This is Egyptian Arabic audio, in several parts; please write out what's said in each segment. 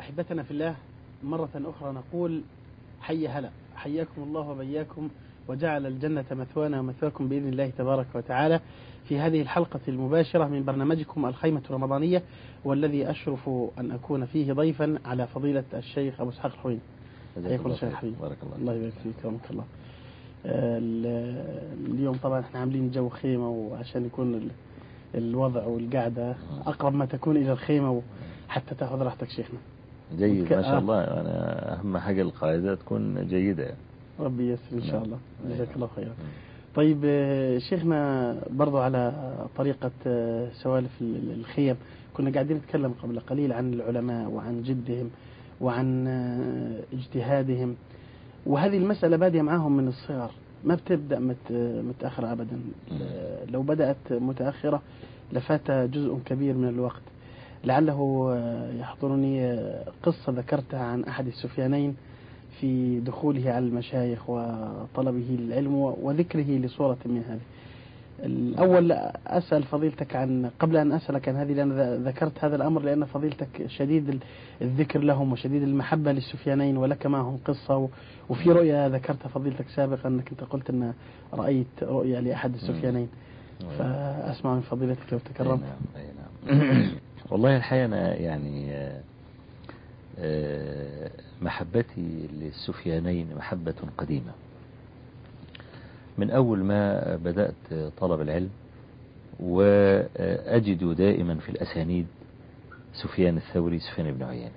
أحبتنا في الله مرة أخرى نقول حي هلا حياكم الله وبياكم وجعل الجنة مثوانا ومثواكم بإذن الله تبارك وتعالى في هذه الحلقة المباشرة من برنامجكم الخيمة الرمضانية والذي أشرف أن أكون فيه ضيفا على فضيلة الشيخ أبو إسحاق الحويني حياكم الله شيخ حبيبي بارك الله الله يبارك فيك كرمك الله آه، ال- اليوم طبعا احنا عاملين جو خيمة وعشان يكون ال- الوضع والقعدة أقرب ما تكون إلى الخيمة حتى تأخذ راحتك شيخنا جيد ما آه. شاء الله أنا أهم حاجة القاعدة تكون جيدة يعني. ربي ييسر إن شاء نعم. الله جزاك الله خيرا مم. طيب آه، شيخنا برضو على طريقة آه، سوالف ال- الخيم كنا قاعدين نتكلم قبل قليل عن العلماء وعن جدهم وعن آه، اجتهادهم وهذه المسألة بادية معاهم من الصغر ما بتبدأ مت متأخرة أبدا آه، لو بدأت متأخرة لفات جزء كبير من الوقت لعله آه، يحضرني آه، قصة ذكرتها عن أحد السفيانين في دخوله على المشايخ وطلبه العلم وذكره لصورة من هذه الأول أسأل فضيلتك عن قبل أن أسألك عن هذه لأن ذ- ذكرت هذا الأمر لأن فضيلتك شديد ال- الذكر لهم وشديد المحبة للسفيانين ولك معهم قصة و- وفي رؤيا ذكرتها فضيلتك سابقا أنك أنت قلت أن رأيت رؤيا لأحد السفيانين فأسمع من فضيلتك لو تكرمت أي نعم أي نعم والله الحقيقة أنا يعني آه، آه، محبتي للسفيانين محبة قديمة من أول ما بدأت طلب العلم وأجد دائما في الأسانيد سفيان الثوري سفيان بن عيينة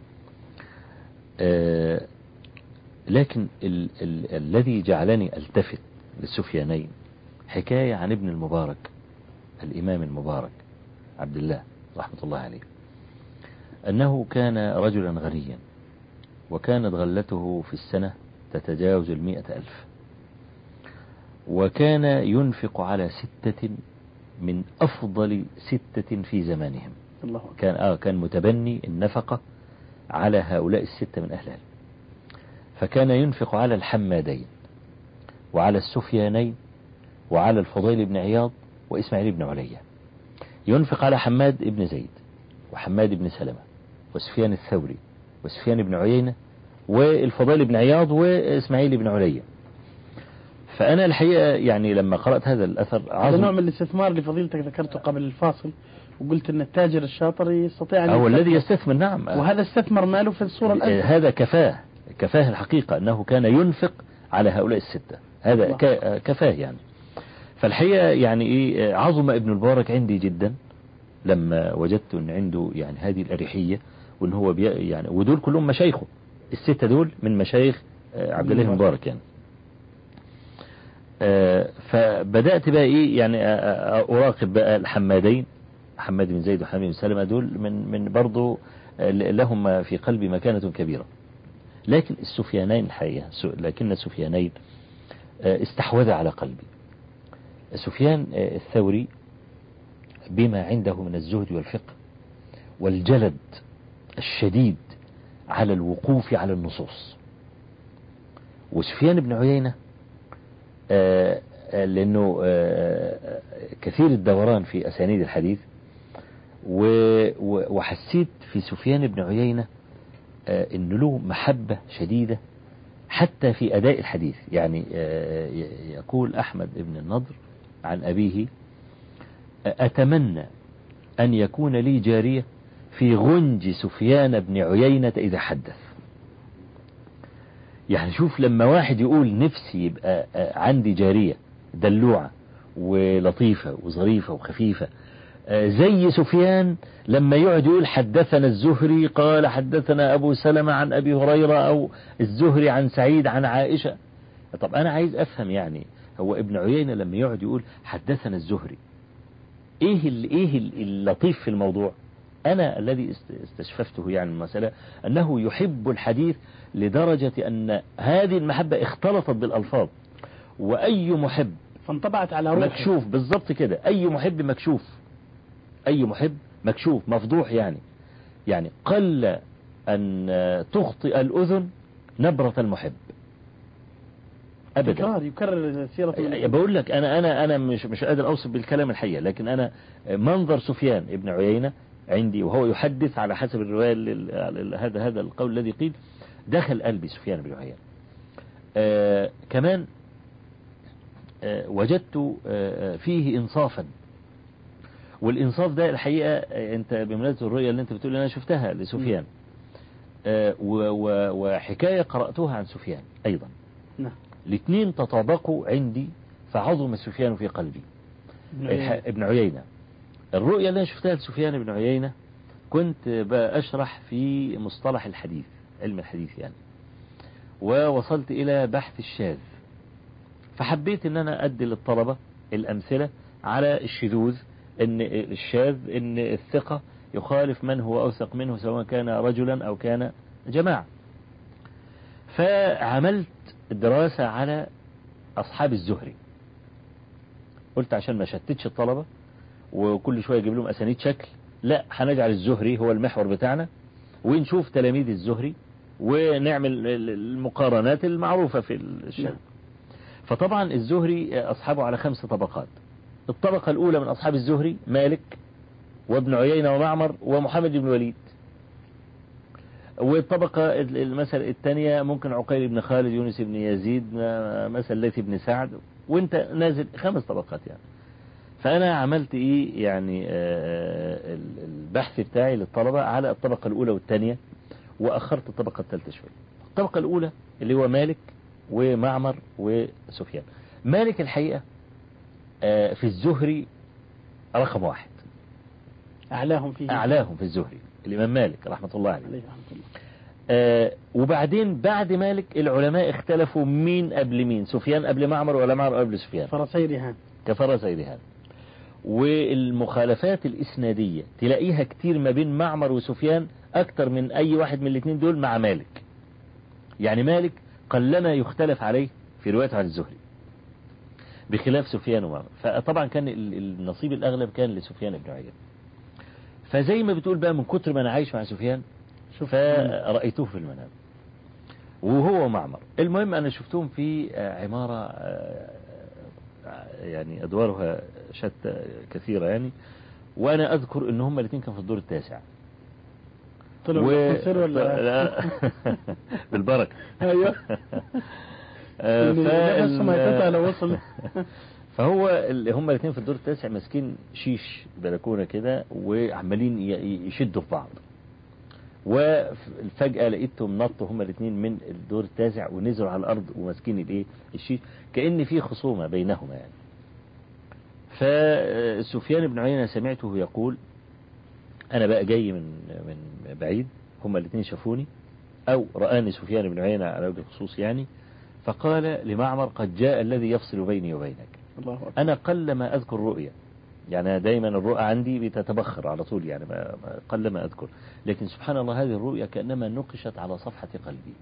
آه، لكن ال ال الذي جعلني ألتفت للسفيانين حكاية عن ابن المبارك الإمام المبارك عبد الله رحمة الله عليه أنه كان رجلا غنيا وكانت غلته في السنة تتجاوز المئة ألف وكان ينفق على ستة من أفضل ستة في زمانهم الله أكبر كان آه كان متبني النفقة على هؤلاء الستة من أهل العلم فكان ينفق على الحمادين وعلى السفيانين وعلى الفضيل بن عياض وإسماعيل بن عليا ينفق على حماد بن زيد وحماد بن سلمة وسفيان الثوري وسفيان بن عيينة والفضيل بن عياض وإسماعيل بن عليا فأنا الحقيقة يعني لما قرأت هذا الأثر هذا نوع عظم من الاستثمار اللي فضيلتك ذكرته قبل الفاصل وقلت أن التاجر الشاطر يستطيع أن هو يستثمر. الذي يستثمر نعم وهذا استثمر ماله في الصورة الأنسب هذا كفاه كفاه الحقيقة أنه كان ينفق على هؤلاء الستة هذا الله. ك- كفاه يعني فالحقيقة يعني إيه عظم ابن المبارك عندي جدا لما وجدت أن عنده يعني هذه الأريحية وأن هو بي يعني ودول كلهم مشايخه الستة دول من مشايخ آه، عبد الله المبارك يعني آه، فبدأت بقى إيه يعني آه، آه، أراقب بقى الحمادين حماد بن زيد وحماد بن سلمة دول من من برضه آه، لهم في قلبي مكانة كبيرة لكن السفيانين الحقيقة س- لكن السفيانين آه، استحوذ على قلبي سفيان آه، الثوري بما عنده من الزهد والفقه والجلد الشديد على الوقوف على النصوص وسفيان بن عيينة آه، آه، لأنه آه، آه، كثير الدوران في أسانيد الحديث و- و- وحسيت في سفيان بن عيينة آه، أن له محبة شديدة حتى في أداء الحديث يعني آه، ي- يقول أحمد بن النضر عن أبيه آه، أتمنى أن يكون لي جارية في غنج سفيان بن عيينة إذا حدث يعني شوف لما واحد يقول نفسي يبقى آه، عندي جارية دلوعة ولطيفة وظريفة وخفيفة آه، زي سفيان لما يقعد يقول حدثنا الزهري قال حدثنا أبو سلمة عن أبي هريرة أو الزهري عن سعيد عن عائشة طب أنا عايز أفهم يعني هو ابن عيينة لما يقعد يقول حدثنا الزهري إيه ال- إيه ال- اللطيف في الموضوع أنا الذي است- استشففته يعني المسألة أنه يحب الحديث لدرجة أن هذه المحبة اختلطت بالألفاظ وأي محب فانطبعت على روحه مكشوف بالظبط كده أي محب مكشوف أي محب مكشوف مفضوح يعني يعني قل أن تخطئ الأذن نبرة المحب أبدا تكرار يكرر سيرة أي- بقول لك انا انا انا مش مش قادر اوصف بالكلام الحقيقه لكن انا منظر سفيان ابن عيينه عندي وهو يحدث على حسب الرواية ال- هذا هذا القول الذي قيل دخل قلبي سفيان بن عيينة آه كمان آه وجدت آه آه، فيه إنصافا والإنصاف ده الحقيقة آه، أنت بمناسبة الرؤية اللي أنت بتقول أنا شفتها لسفيان آه و- و- وحكاية قرأتها عن سفيان أيضا نعم الاثنين تطابقوا عندي فعظم سفيان في قلبي ابن الح- عيينة. ابن عيينة الرؤية اللي أنا شفتها لسفيان بن عيينة كنت بأشرح في مصطلح الحديث علم الحديث يعني ووصلت إلى بحث الشاذ فحبيت أن أنا أدي للطلبة الأمثلة على الشذوذ أن الشاذ أن الثقة يخالف من هو أوثق منه سواء كان رجلا أو كان جماعة فعملت دراسة على أصحاب الزهري قلت عشان ما شتتش الطلبة وكل شوية يجيب لهم أسانيد شكل لا هنجعل الزهري هو المحور بتاعنا ونشوف تلاميذ الزهري ونعمل ال- المقارنات المعروفة في الشام نعم. فطبعا الزهري أصحابه على خمس طبقات الطبقة الأولى من أصحاب الزهري مالك وابن عيينة ومعمر ومحمد بن وليد والطبقة ال- المثل الثانية ممكن عقيل بن خالد يونس بن يزيد ما- مثل ليث بن سعد وانت نازل خمس طبقات يعني فأنا عملت إيه يعني آه، ال- البحث بتاعي للطلبة على الطبقة الأولى والثانية وأخرت الطبقة الثالثة شوية الطبقة الأولى اللي هو مالك ومعمر وسفيان مالك الحقيقة آه، في الزهري رقم واحد أعلاهم فيه أعلاهم في الزهري الإمام مالك رحمة الله عليه عليه رحمة الله آه، وبعدين بعد مالك العلماء اختلفوا مين قبل مين سفيان قبل معمر ولا معمر قبل سفيان فرسي رهان كفرس رهان والمخالفات الإسنادية تلاقيها كتير ما بين معمر وسفيان أكتر من أي واحد من الاثنين دول مع مالك يعني مالك قلما يختلف عليه في روايته عن الزهري بخلاف سفيان ومعمر فطبعا كان ال- النصيب الأغلب كان لسفيان بن عيينة فزي ما بتقول بقى من كتر ما أنا عايش مع سفيان شوف فرأيته في المنام وهو معمر المهم أنا شفتهم في آه، عمارة آه، آه، يعني أدوارها شتى كثيرة يعني وأنا أذكر إن هما الاثنين كانوا في الدور التاسع طلعوا بالأسانسير ولا لا بالبركة أيوه آه، يعني فال- نفسه ما يتقطع لو وصل فهو اللي هم الاثنين في الدور التاسع ماسكين شيش بلكونه كده وعمالين ي- يشدوا في بعض وفجأة لقيتهم نطوا هم الاثنين من الدور التاسع ونزلوا على الأرض وماسكين الايه الشيش كأن في خصومة بينهما يعني فسفيان بن عيينة سمعته يقول أنا بقى جاي من من بعيد هم الاثنين شافوني أو رآني سفيان بن عيينة على وجه الخصوص يعني فقال لمعمر قد جاء الذي يفصل بيني وبينك الله أكبر أنا قل ما أذكر رؤيا يعني أنا دايما الرؤى عندي بتتبخر على طول يعني ما ما- قل ما أذكر لكن سبحان الله هذه الرؤيا كأنما نقشت على صفحة قلبي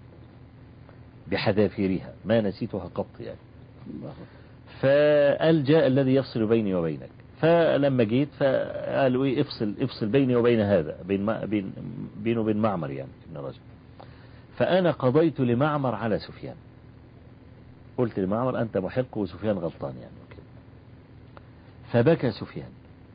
بحذافيرها ما نسيتها قط يعني الله أكبر. فقال جاء الذي يفصل بيني وبينك فلما جيت فقالوا ايه افصل افصل بيني وبين هذا بين ما بين بينه وبين معمر يعني ابن رجب فأنا قضيت لمعمر على سفيان قلت لمعمر أنت محق وسفيان غلطان يعني وكده فبكى سفيان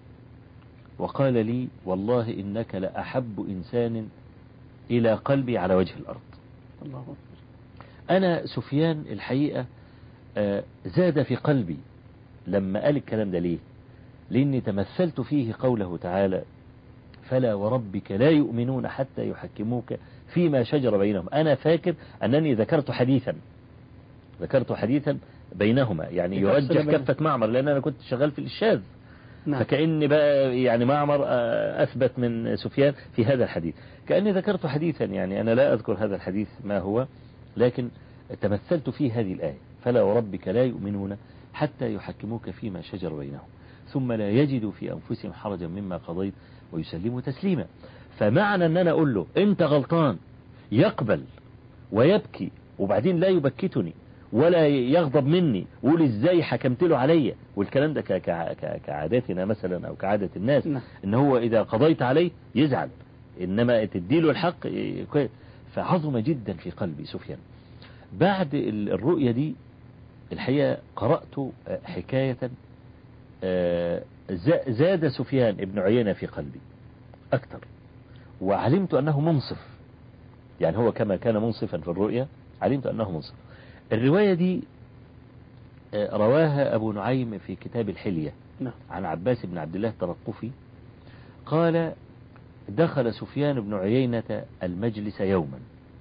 وقال لي والله إنك لأحب إنسان إلى قلبي على وجه الأرض الله أكبر أنا سفيان الحقيقة آه، زاد في قلبي لما قال الكلام ده ليه لأني تمثلت فيه قوله تعالى فلا وربك لا يؤمنون حتى يحكموك فيما شجر بينهم أنا فاكر أنني ذكرت حديثا ذكرت حديثا بينهما يعني يفصل يرجح بينهم. كفة معمر لأن أنا كنت شغال في الشاذ نعم فكأن بقى يعني معمر آه، أثبت من سفيان في هذا الحديث كأني ذكرت حديثا يعني أنا لا أذكر هذا الحديث ما هو لكن تمثلت فيه هذه الآية فلا وربك لا يؤمنون حتى يحكموك فيما شجر بينهم ثم لا يجدوا في أنفسهم حرجا مما قضيت ويسلموا تسليما فمعنى أن أنا أقول له أنت غلطان يقبل ويبكي وبعدين لا يبكتني ولا يغضب مني ويقول ازاي حكمت له عليا والكلام ده ك- ك- ك- كعاداتنا مثلا او كعادة الناس نعم. ان هو اذا قضيت عليه يزعل انما تديله الحق ي- كويس. فعظم جدا في قلبي سفيان بعد ال- الرؤية دي الحقيقة قرأت آه، حكاية آه، ز- زاد سفيان ابن عيينة في قلبي أكثر وعلمت أنه منصف يعني هو كما كان منصفا في الرؤيا علمت أنه منصف الرواية دي آه، رواها أبو نعيم في كتاب الحلية نعم عن عباس بن عبد الله الترقفي قال دخل سفيان بن عيينة المجلس يوما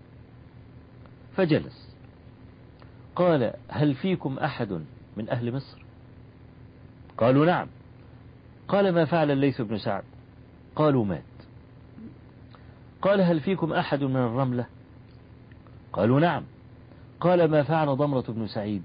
فجلس قال هل فيكم أحد من أهل مصر قالوا نعم قال ما فعل الليث بن سعد قالوا مات قال هل فيكم أحد من الرملة قالوا نعم قال ما فعل ضمرة بن سعيد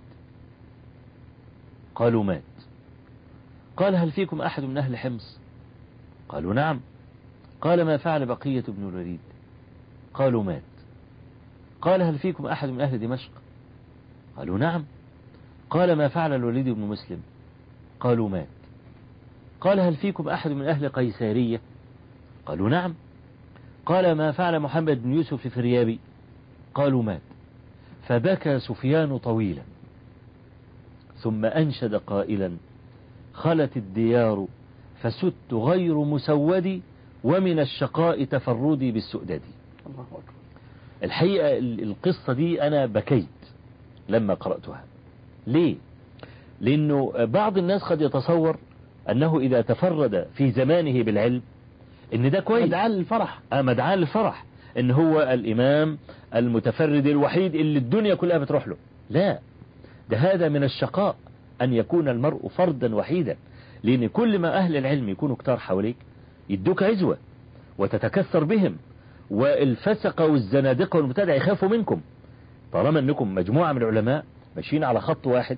قالوا مات قال هل فيكم أحد من أهل حمص قالوا نعم قال ما فعل بقية بن الوليد قالوا مات قال هل فيكم أحد من أهل دمشق قالوا نعم قال ما فعل الوليد بن مسلم قالوا مات قال هل فيكم أحد من أهل قيسارية قالوا نعم قال ما فعل محمد بن يوسف الفريابي قالوا مات فبكى سفيان طويلا ثم أنشد قائلا خلت الديار فسدت غير مسودي ومن الشقاء تفردي بالسؤدد الله أكبر الحقيقة ال- القصة دي أنا بكيت لما قرأتها ليه؟ لأنه بعض الناس قد يتصور أنه إذا تفرد في زمانه بالعلم إن ده كويس مدعاة للفرح آه مدعاة للفرح ان هو الامام المتفرد الوحيد اللي الدنيا كلها بتروح له لا ده هذا من الشقاء ان يكون المرء فردا وحيدا لان كل ما اهل العلم يكونوا كتار حواليك يدوك عزوة وتتكثر بهم والفسقة والزنادقة والمبتدع يخافوا منكم طالما انكم مجموعة من العلماء ماشيين على خط واحد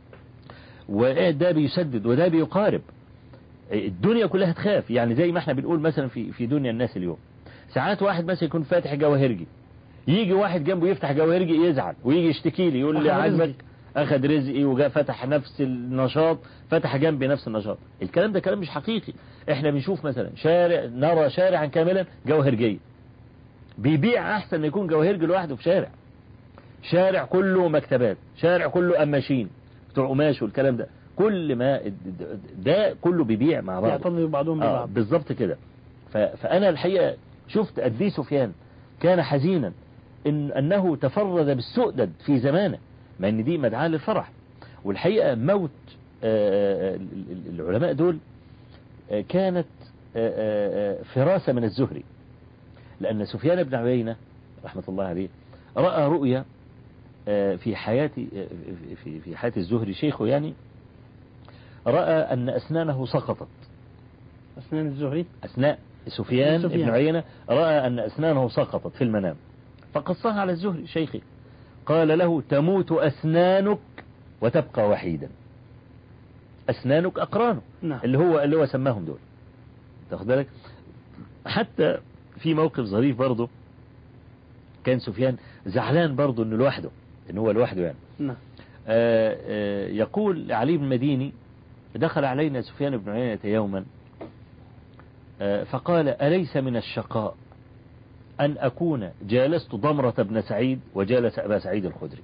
وده بيسدد وده بيقارب الدنيا كلها تخاف يعني زي ما احنا بنقول مثلا في في دنيا الناس اليوم ساعات واحد مثلا يكون فاتح جواهرجي يجي واحد جنبه يفتح جواهرجي يزعل ويجي يشتكي لي يقول لي أخذ عاجبك رزقي. اخذ رزقي وجاء فتح نفس النشاط فتح جنبي نفس النشاط الكلام ده كلام مش حقيقي احنا بنشوف مثلا شارع نرى شارعا كاملا جواهرجية بيبيع احسن ان يكون جواهرجي لوحده في شارع شارع كله مكتبات شارع كله قماشين بتوع قماش والكلام ده كل ما ده كله بيبيع مع بعض يعتضد بعضهم آه ببعض بالظبط كده ف- فأنا الحقيقة شفت قد ايه سفيان كان حزينا إن أنه تفرد بالسؤدد في زمانه مع أن دي مدعاة للفرح والحقيقة موت آه، ال- ال- العلماء دول آه، كانت آه، آه، آه، فراسة من الزهري لأن سفيان بن عيينة رحمة الله عليه رأى رؤيا آه، في حياة آه، في في حياة الزهري شيخه يعني رأى أن أسنانه سقطت أسنان الزهري أثناء سفيان, سفيان. بن عيينة رأى أن أسنانه سقطت في المنام فقصها على الزهري شيخي قال له تموت أسنانك وتبقى وحيدا أسنانك أقرانه نعم اللي هو اللي هو سماهم دول تاخد بالك حتى في موقف ظريف برضه كان سفيان زعلان برضه انه لوحده ان هو لوحده يعني نعم آه، آه، يقول علي بن مديني دخل علينا سفيان بن عيينة يوما آه، فقال أليس من الشقاء أن أكون جالست ضمرة بن سعيد وجالس أبا سعيد الخدري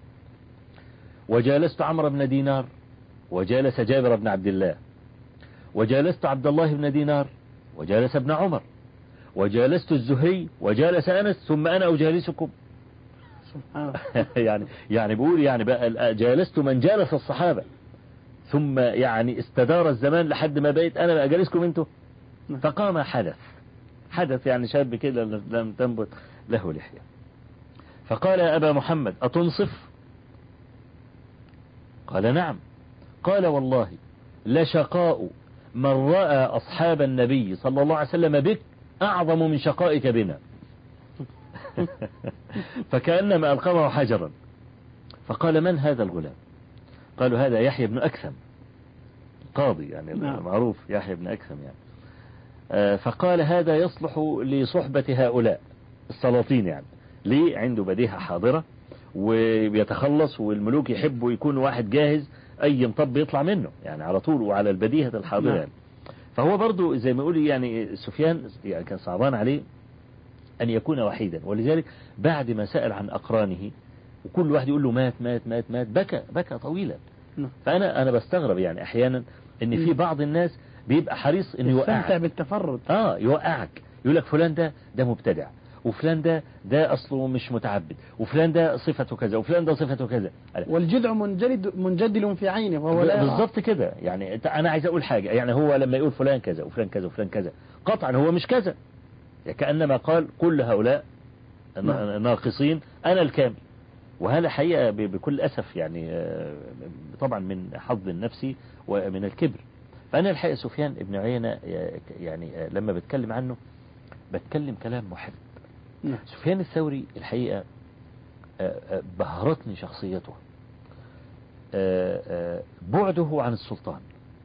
وجالست عمرو بن دينار وجالس جابر بن عبد الله وجالست عبد الله بن دينار وجالس ابن عمر وجالست الزهري وجالس أنس ثم أنا أجالسكم سبحان الله يعني يعني بقول يعني بقى جالست من جالس الصحابة ثم يعني استدار الزمان لحد ما بقيت أنا بقى جالسكم انتوا نعم. فقام حدث حدث يعني شاب كده لم تنبت له لحية فقال يا أبا محمد أتنصف قال نعم قال والله لشقاء من رأى أصحاب النبي صلى الله عليه وسلم بك أعظم من شقائك بنا فكأنما ألقمه حجرا فقال من هذا الغلام قالوا هذا يحيى بن أكثم قاضي يعني نعم. معروف يحيى بن أكثم يعني آه، فقال هذا يصلح لصحبة هؤلاء السلاطين يعني ليه عنده بديهة حاضرة وبيتخلص والملوك يحبوا يكون واحد جاهز أي مطب يطلع منه يعني على طول وعلى البديهة الحاضرة نعم. يعني فهو برضو زي ما يقول يعني سفيان يعني كان صعبان عليه أن يكون وحيدا ولذلك بعد ما سأل عن أقرانه وكل واحد يقول له مات مات مات مات بكى بكى طويلا نعم. فأنا أنا بستغرب يعني أحيانا إن في مم. بعض الناس بيبقى حريص إنه يستمتع يوقعك بالتفرد اه يوقعك يقول لك فلان ده ده مبتدع وفلان ده ده أصله مش متعبد وفلان ده صفته كذا وفلان ده صفته كذا والجدع منجلد منجدل في عينه وهو لا يرى. بالظبط كده يعني أنت- أنا عايز أقول حاجة يعني هو لما يقول فلان كذا وفلان كذا وفلان كذا قطعا هو مش كذا يعني كأنما قال كل هؤلاء نعم. ناقصين أنا الكامل وهذا حقيقة ب- بكل أسف يعني آه، طبعا من حظ النفس ومن الكبر فأنا الحقيقة سفيان ابن عيينة يعني آه، لما بتكلم عنه بتكلم كلام محب نعم. سفيان الثوري الحقيقة آه، آه، بهرتني شخصيته آه، آه، بعده عن السلطان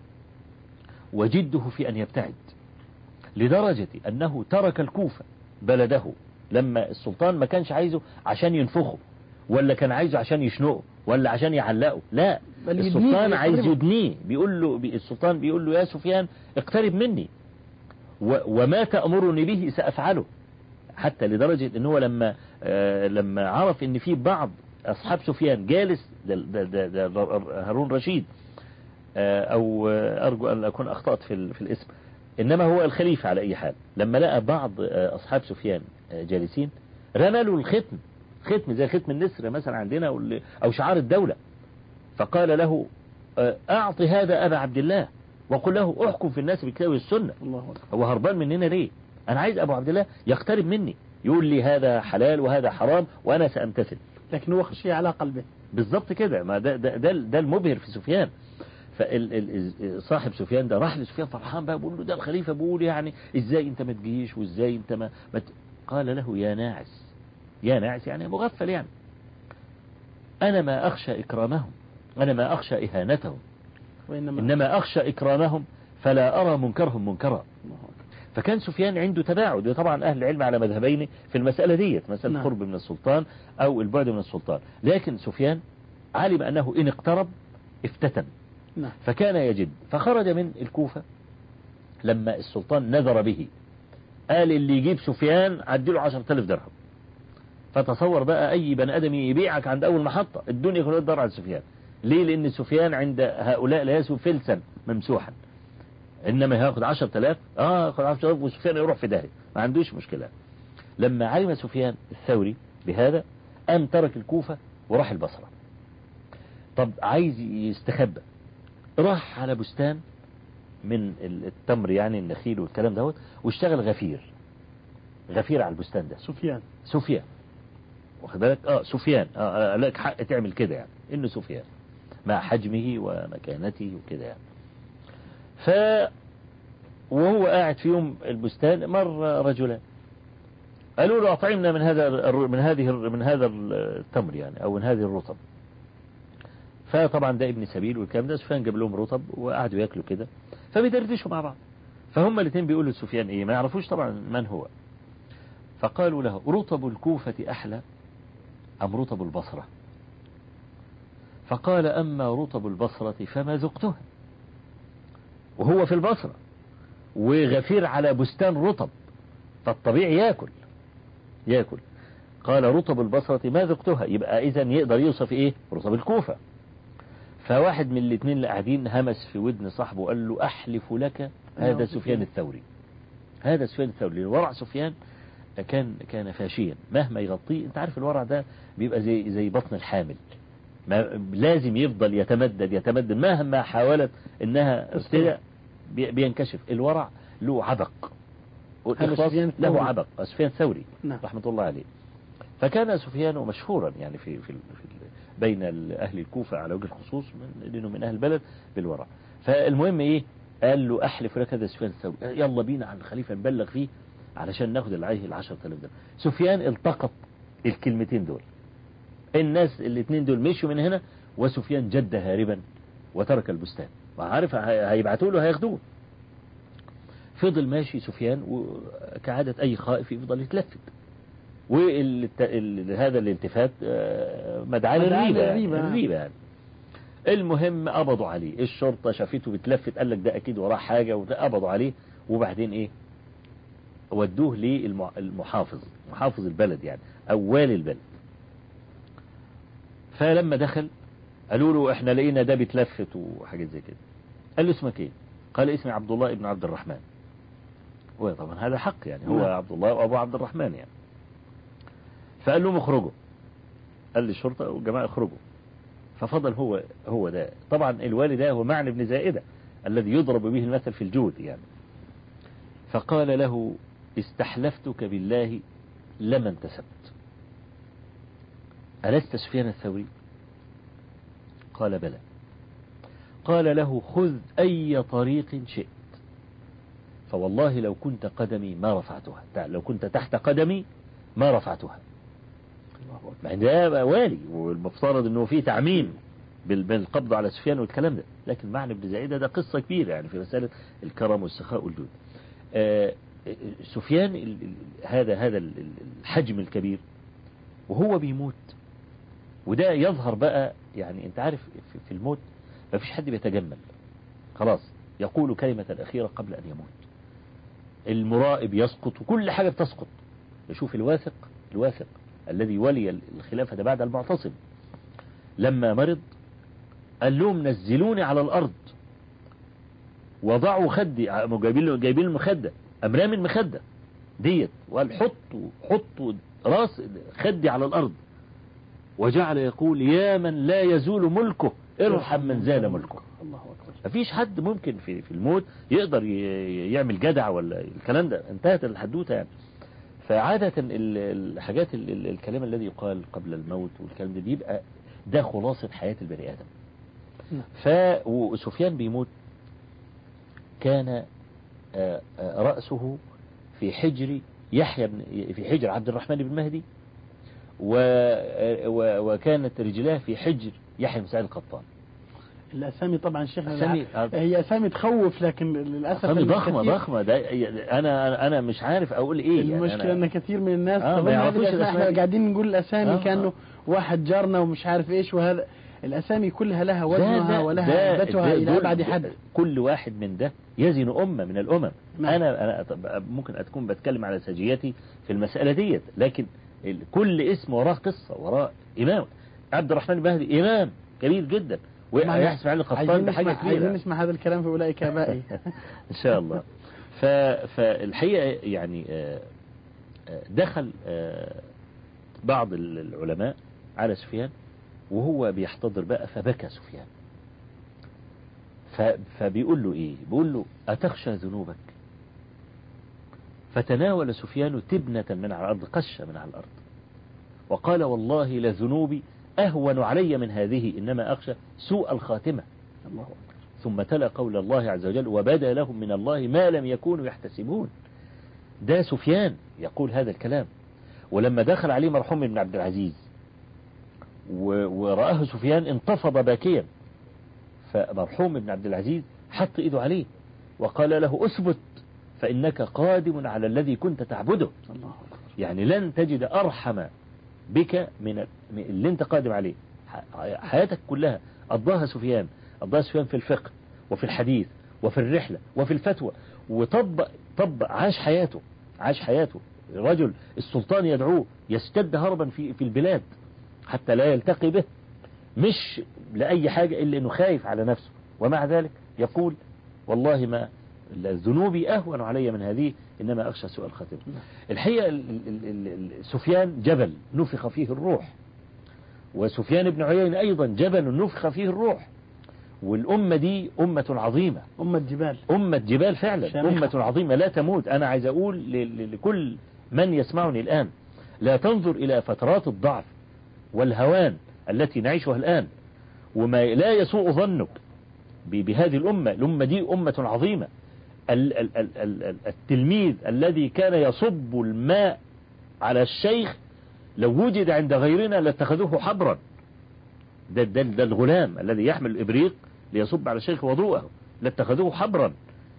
وجده في أن يبتعد لدرجة أنه ترك الكوفة بلده لما السلطان ما كانش عايزه عشان ينفخه ولا كان عايزه عشان يشنقه ولا عشان يعلقه لا بل يدنيه السلطان عايز ويقربه. يدنيه بيقول له بي- السلطان بيقول له يا سفيان اقترب مني و وما تأمرني به سأفعله حتى لدرجة ان هو لما آه لما عرف ان في بعض اصحاب سفيان جالس ده, ده, ده, ده هارون رشيد آه او آه ارجو ان اكون اخطأت في, ال- في الاسم انما هو الخليفة على اي حال لما لقى بعض آه اصحاب سفيان آه جالسين رمى له الختم ختم زي ختم النسر مثلا عندنا وال- او شعار الدولة فقال له آه اعطي هذا ابا عبد الله وقل له احكم في الناس بالكتاب والسنة الله أكبر هو هربان مننا ليه انا عايز ابو عبد الله يقترب مني يقول لي هذا حلال وهذا حرام وانا سامتثل لكن هو خشي على قلبه بالظبط كده ما ده ده ده, ده المبهر في سفيان فصاحب سفيان ده راح لسفيان فرحان بقى بيقول له ده الخليفه بيقول يعني ازاي انت ما تجيش وازاي انت ما, ما ت... قال له يا ناعس يا ناعس يعني مغفل يعني انا ما اخشى اكرامهم انا ما اخشى اهانتهم وإنما انما اخشى اكرامهم فلا ارى منكرهم منكرا الله أكبر. فكان سفيان عنده تباعد وطبعا أهل العلم على مذهبين في المسألة ديت مسألة نعم. القرب من السلطان أو البعد من السلطان لكن سفيان علم أنه إن اقترب افتتن نعم فكان يجد فخرج من الكوفة لما السلطان نذر به قال اللي يجيب سفيان عدله عشرة آلاف درهم فتصور بقى أي بني آدم يبيعك عند أول محطة الدنيا كلها تدور على سفيان ليه لأن سفيان عند هؤلاء لا يسوي فلسا ممسوحا إنما هياخد عشرة آلاف آه ياخد عشرة آلاف وسفيان يروح في داهية ما عندوش مشكلة لما علم سفيان الثوري بهذا قام ترك الكوفة وراح البصرة طب عايز يستخبى راح على بستان من التمر يعني النخيل والكلام دوت واشتغل غفير غفير على البستان ده سفيان سفيان واخد بالك اه سفيان اه آه، لك حق تعمل كده يعني انه سفيان مع حجمه ومكانته وكده يعني ف وهو قاعد في يوم البستان مر رجلان قالوا له اطعمنا من هذا الر- من هذه الر- من هذا التمر يعني او من هذه الرطب فطبعا ده ابن سبيل والكلام ده سفيان جاب لهم رطب وقعدوا ياكلوا كده فبيدردشوا مع بعض فهم الاثنين بيقولوا لسفيان ايه ما يعرفوش طبعا من هو فقالوا له رطب الكوفة أحلى أم رطب البصرة فقال أما رطب البصرة فما ذقتها وهو في البصرة وغفير على بستان رطب فالطبيعي ياكل ياكل قال رطب البصرة ما ذقتها يبقى إذا يقدر يوصف إيه رطب الكوفة فواحد من الاثنين اللي قاعدين همس في ودن صاحبه قال له أحلف لك هذا نعم. سفيان الثوري هذا سفيان الثوري لأن ورع سفيان كان كان فاشيا مهما يغطيه انت عارف الورع ده بيبقى زي زي بطن الحامل ما لازم يفضل يتمدد يتمدد مهما حاولت انها ابتدى بي- بينكشف الورع له عبق والإخلاص سفيان له الثوري. عبق سفيان الثوري نعم رحمة الله عليه فكان سفيان مشهورا يعني في في, ال- في ال- بين ال- أهل الكوفة على وجه الخصوص من لأنه من أهل البلد بالورع فالمهم إيه قال له أحلف لك هذا سفيان الثوري يلا بينا على الخليفة نبلغ فيه علشان ناخد العيه العشرة آلاف ده سفيان التقط الكلمتين دول الناس الاثنين دول مشوا من هنا وسفيان جد هاربا وترك البستان وعارف هي- هيبعتوا له هياخدوه فضل ماشي سفيان وكعادة أي خائف يفضل يتلفت وهذا الالتفات آه، مدعاة مدعاة للريبة للريبة. يعني الريبة يعني المهم قبضوا عليه الشرطة شافته بتلفت قال لك ده أكيد وراه حاجة وقبضوا عليه وبعدين إيه ودوه للمحافظ محافظ البلد يعني أو والي البلد فلما دخل قالوا له احنا لقينا ده بيتلفت وحاجات زي كده قال له اسمك ايه قال اسمي عبد الله ابن عبد الرحمن وطبعا هذا حق يعني هو نعم. عبد الله وأبو عبد الرحمن يعني فقال لهم اخرجوا قال للشرطة والجماعة اخرجوا ففضل هو هو ده طبعا الوالي ده هو معنى ابن زائدة الذي يضرب به المثل في الجود يعني فقال له استحلفتك بالله لما انتسبت ألست سفيان الثوري قال بلى قال له خذ أي طريق شئت فوالله لو كنت قدمي ما رفعتها تع- لو كنت تحت قدمي ما رفعتها الله أكبر مع إن ده والي والمفترض انه في تعميم بال- بالقبض على سفيان والكلام ده لكن معنى ابن زائدة ده قصة كبيرة يعني في مسألة الكرم والسخاء والجود آه، سفيان ال- ال- هذا هذا ال- ال- الحجم الكبير وهو بيموت وده يظهر بقى يعني انت عارف في- في الموت ما فيش حد بيتجمل خلاص يقول كلمة الأخيرة قبل أن يموت المرائب يسقط وكل حاجة بتسقط يشوف الواثق الواثق الذي ولي الخلافة بعد المعتصم لما مرض قال لهم نزلوني على الأرض وضعوا خدي جايبين له جايبين المخدة أمرام المخدة ديت وقال حطوا حطوا راس خدي على الأرض وجعل يقول يا من لا يزول ملكه ارحم من زال ملكه الله أكبر مفيش حد ممكن في في الموت يقدر ي- يعمل جدع ولا الكلام ده انتهت الحدوته يعني فعادة ال- الحاجات ال- ال- الكلام الذي يقال قبل الموت والكلام ده بيبقى ده خلاصة حياة البني آدم نعم. ف وسفيان بيموت كان آه، آه، رأسه في حجر يحيى بن في حجر عبد الرحمن بن مهدي و و- وكانت رجلاه في حجر يحيى بن سعيد القطان الأسامي طبعا شيخنا أسامي- هي أسامي تخوف لكن للأسف أسامي ضخمة الكثير- ضخمة ده أنا أنا مش عارف أقول إيه يعني المشكلة أنا ان كثير من الناس آه، ما تظن هذه يعرفوش الأسماء احنا الأسماء. قاعدين نقول الاسامي آه، كانه آه. واحد جارنا ومش عارف ايش وهذا الاسامي كلها لها ده- وزنها ده- ولها ده- عدتها ده- الى دول- ابعد حد كل واحد من ده يزن أمة من الأمم نعم. أنا أنا أت- ممكن أكون بتكلم على سجيتي في المسألة ديت لكن ال- كل اسم وراه قصة وراه إمام عبد الرحمن المهدي إمام كبير جدا ويحيى اسماعيل القطان عايزين ده حاجة نسمع عايزين كبيرة نسمع هذا الكلام في اولئك ابائي إن شاء الله ف... فالحقيقة يعني آه، آه، دخل آه، بعض ال- العلماء على سفيان وهو بيحتضر بقى فبكى سفيان ف... فبيقول له ايه بيقول له أتخشى ذنوبك فتناول سفيان تبنة من على الأرض قشة من على الأرض وقال والله لذنوبي أهون علي من هذه إنما أخشى سوء الخاتمة الله أكبر. ثم تلا قول الله عز وجل وبدا لهم من الله ما لم يكونوا يحتسبون ده سفيان يقول هذا الكلام ولما دخل عليه مرحوم بن عبد العزيز و- ورآه سفيان انتفض باكيا فمرحوم بن عبد العزيز حط ايده عليه وقال له اثبت فإنك قادم على الذي كنت تعبده الله أكبر. يعني لن تجد أرحم بك من من اللي انت قادم عليه ح- حياتك كلها قضاها سفيان قضاها سفيان في الفقه وفي الحديث وفي الرحلة وفي الفتوى وطبق طبق عاش حياته عاش حياته رجل السلطان يدعوه يستد هربا في في البلاد حتى لا يلتقي به مش لأي حاجة إلا أنه خايف على نفسه ومع ذلك يقول والله ما ذنوبي أهون علي من هذه إنما أخشى سوء الخاتمة الحقيقة ال- ال- ال- ال- سفيان جبل نفخ فيه الروح وسفيان بن عيينة أيضا جبل نفخ فيه الروح والأمة دي أمة عظيمة أمة جبال أمة جبال فعلا شامخة. أمة عظيمة لا تموت أنا عايز أقول ل- ل- لكل من يسمعني الآن لا تنظر إلى فترات الضعف والهوان التي نعيشها الآن وما لا يسوء ظنك ب- بهذه الأمة الأمة دي أمة عظيمة ال- ال- ال- ال- ال- التلميذ الذي كان يصب الماء على الشيخ لو وجد عند غيرنا لاتخذوه حبرا ده, ده, ده الغلام الذي يحمل الإبريق ليصب على الشيخ وضوءه لاتخذوه حبرا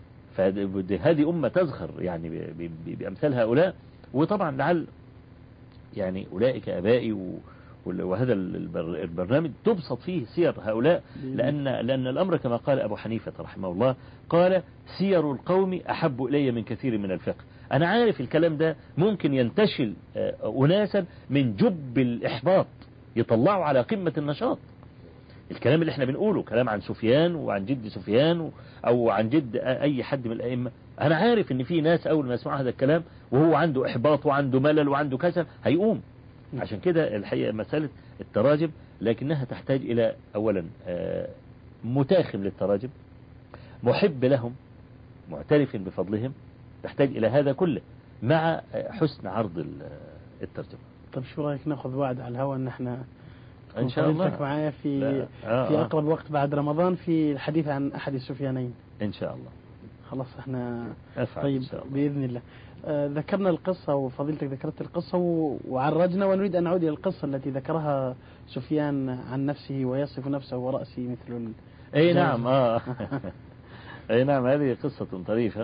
فهذه أمة تزخر يعني ب- ب- ب- بأمثال هؤلاء وطبعا لعل يعني أولئك أبائي و- وهذا البر- البرنامج تبسط فيه سير هؤلاء لأن, لأن الأمر كما قال أبو حنيفة رحمه الله قال سير القوم أحب إلي من كثير من الفقه أنا عارف الكلام ده ممكن ينتشل آه، أناسا من جب الإحباط يطلعوا على قمة النشاط الكلام اللي احنا بنقوله كلام عن سفيان وعن جد سفيان و- أو عن جد أي حد من الأئمة أنا عارف إن في ناس أول ما يسمعوا هذا الكلام وهو عنده إحباط وعنده ملل وعنده كسل هيقوم نعم. عشان كده الحقيقة مسألة التراجم لكنها تحتاج إلى أولا آه، متاخم للتراجم محب لهم معترف بفضلهم تحتاج إلى هذا كله مع آه، حسن عرض ال- آه، الترجمة طب شو رايك ناخذ وعد على الهواء ان احنا إن شاء الله. فضيلتك معايا في لا. آه، في آه. اقرب وقت بعد رمضان في الحديث عن احد السفيانين إن شاء الله خلاص احنا أفعل طيب إن شاء الله باذن الله آه ذكرنا القصه وفضيلتك ذكرت القصه و- وعرجنا ونريد ان نعود الى القصه التي ذكرها سفيان عن نفسه ويصف نفسه وراسي مثل ال... اي جاز. نعم اه اي نعم هذه قصة طريفة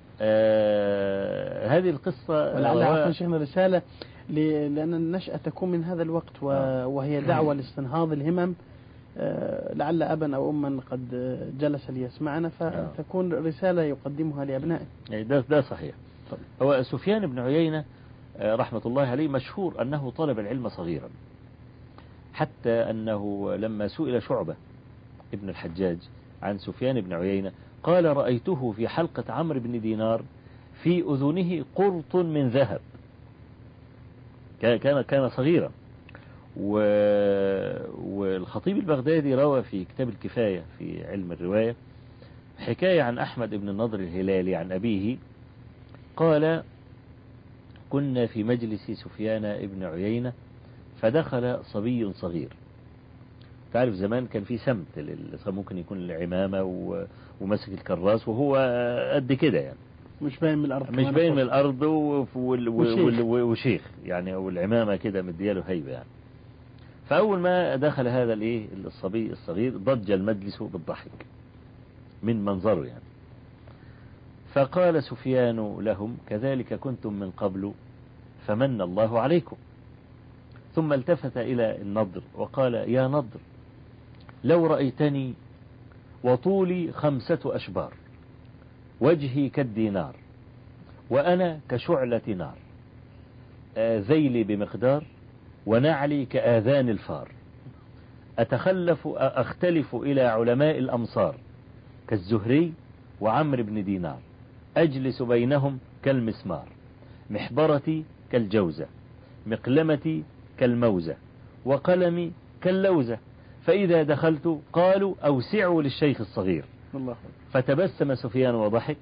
آه هذه القصة ولعل رواها- عفوا شيخنا رساله ل- لان النشاه تكون من هذا الوقت و... آه. وهي دعوه لاستنهاض الهمم آه، لعل ابا او اما قد آه، جلس ليسمعنا فتكون رساله يقدمها لابنائه يعني ده, ده صحيح هو سفيان بن عيينة آه، رحمة الله عليه مشهور أنه طلب العلم صغيرا حتى أنه لما سئل شعبة ابن الحجاج عن سفيان بن عيينة قال رأيته في حلقة عمرو بن دينار في أذنه قرط من ذهب كان كان كان صغيرا و... والخطيب البغدادي روى في كتاب الكفاية في علم الرواية حكاية عن أحمد بن النضر الهلالي عن أبيه قال كنا في مجلس سفيان بن عيينة فدخل صبي صغير تعرف زمان كان في سمت لل- ممكن يكون العمامة و... ومسك الكراس وهو قد كده يعني مش باين من الارض مش كمان باين من أقول. الأرض و... وال... وشيخ. وال... وال... وشيخ يعني والعمامة كده مدياله هيبة يعني فأول ما دخل هذا الإيه الصبي الصغير ضج المجلس بالضحك من منظره يعني فقال سفيان لهم كذلك كنتم من قبل فمن الله عليكم ثم التفت إلى النضر وقال يا نضر لو رأيتني وطولي خمسة أشبار وجهي كالدينار وأنا كشعلة نار آه، ذيلي بمقدار ونعلي كآذان الفار أتخلف أختلف إلى علماء الأمصار كالزهري وعمرو بن دينار أجلس بينهم كالمسمار محبرتي كالجوزة مقلمتي كالموزة وقلمي كاللوزة فإذا دخلت قالوا أوسعوا للشيخ الصغير الله فتبسم سفيان وضحك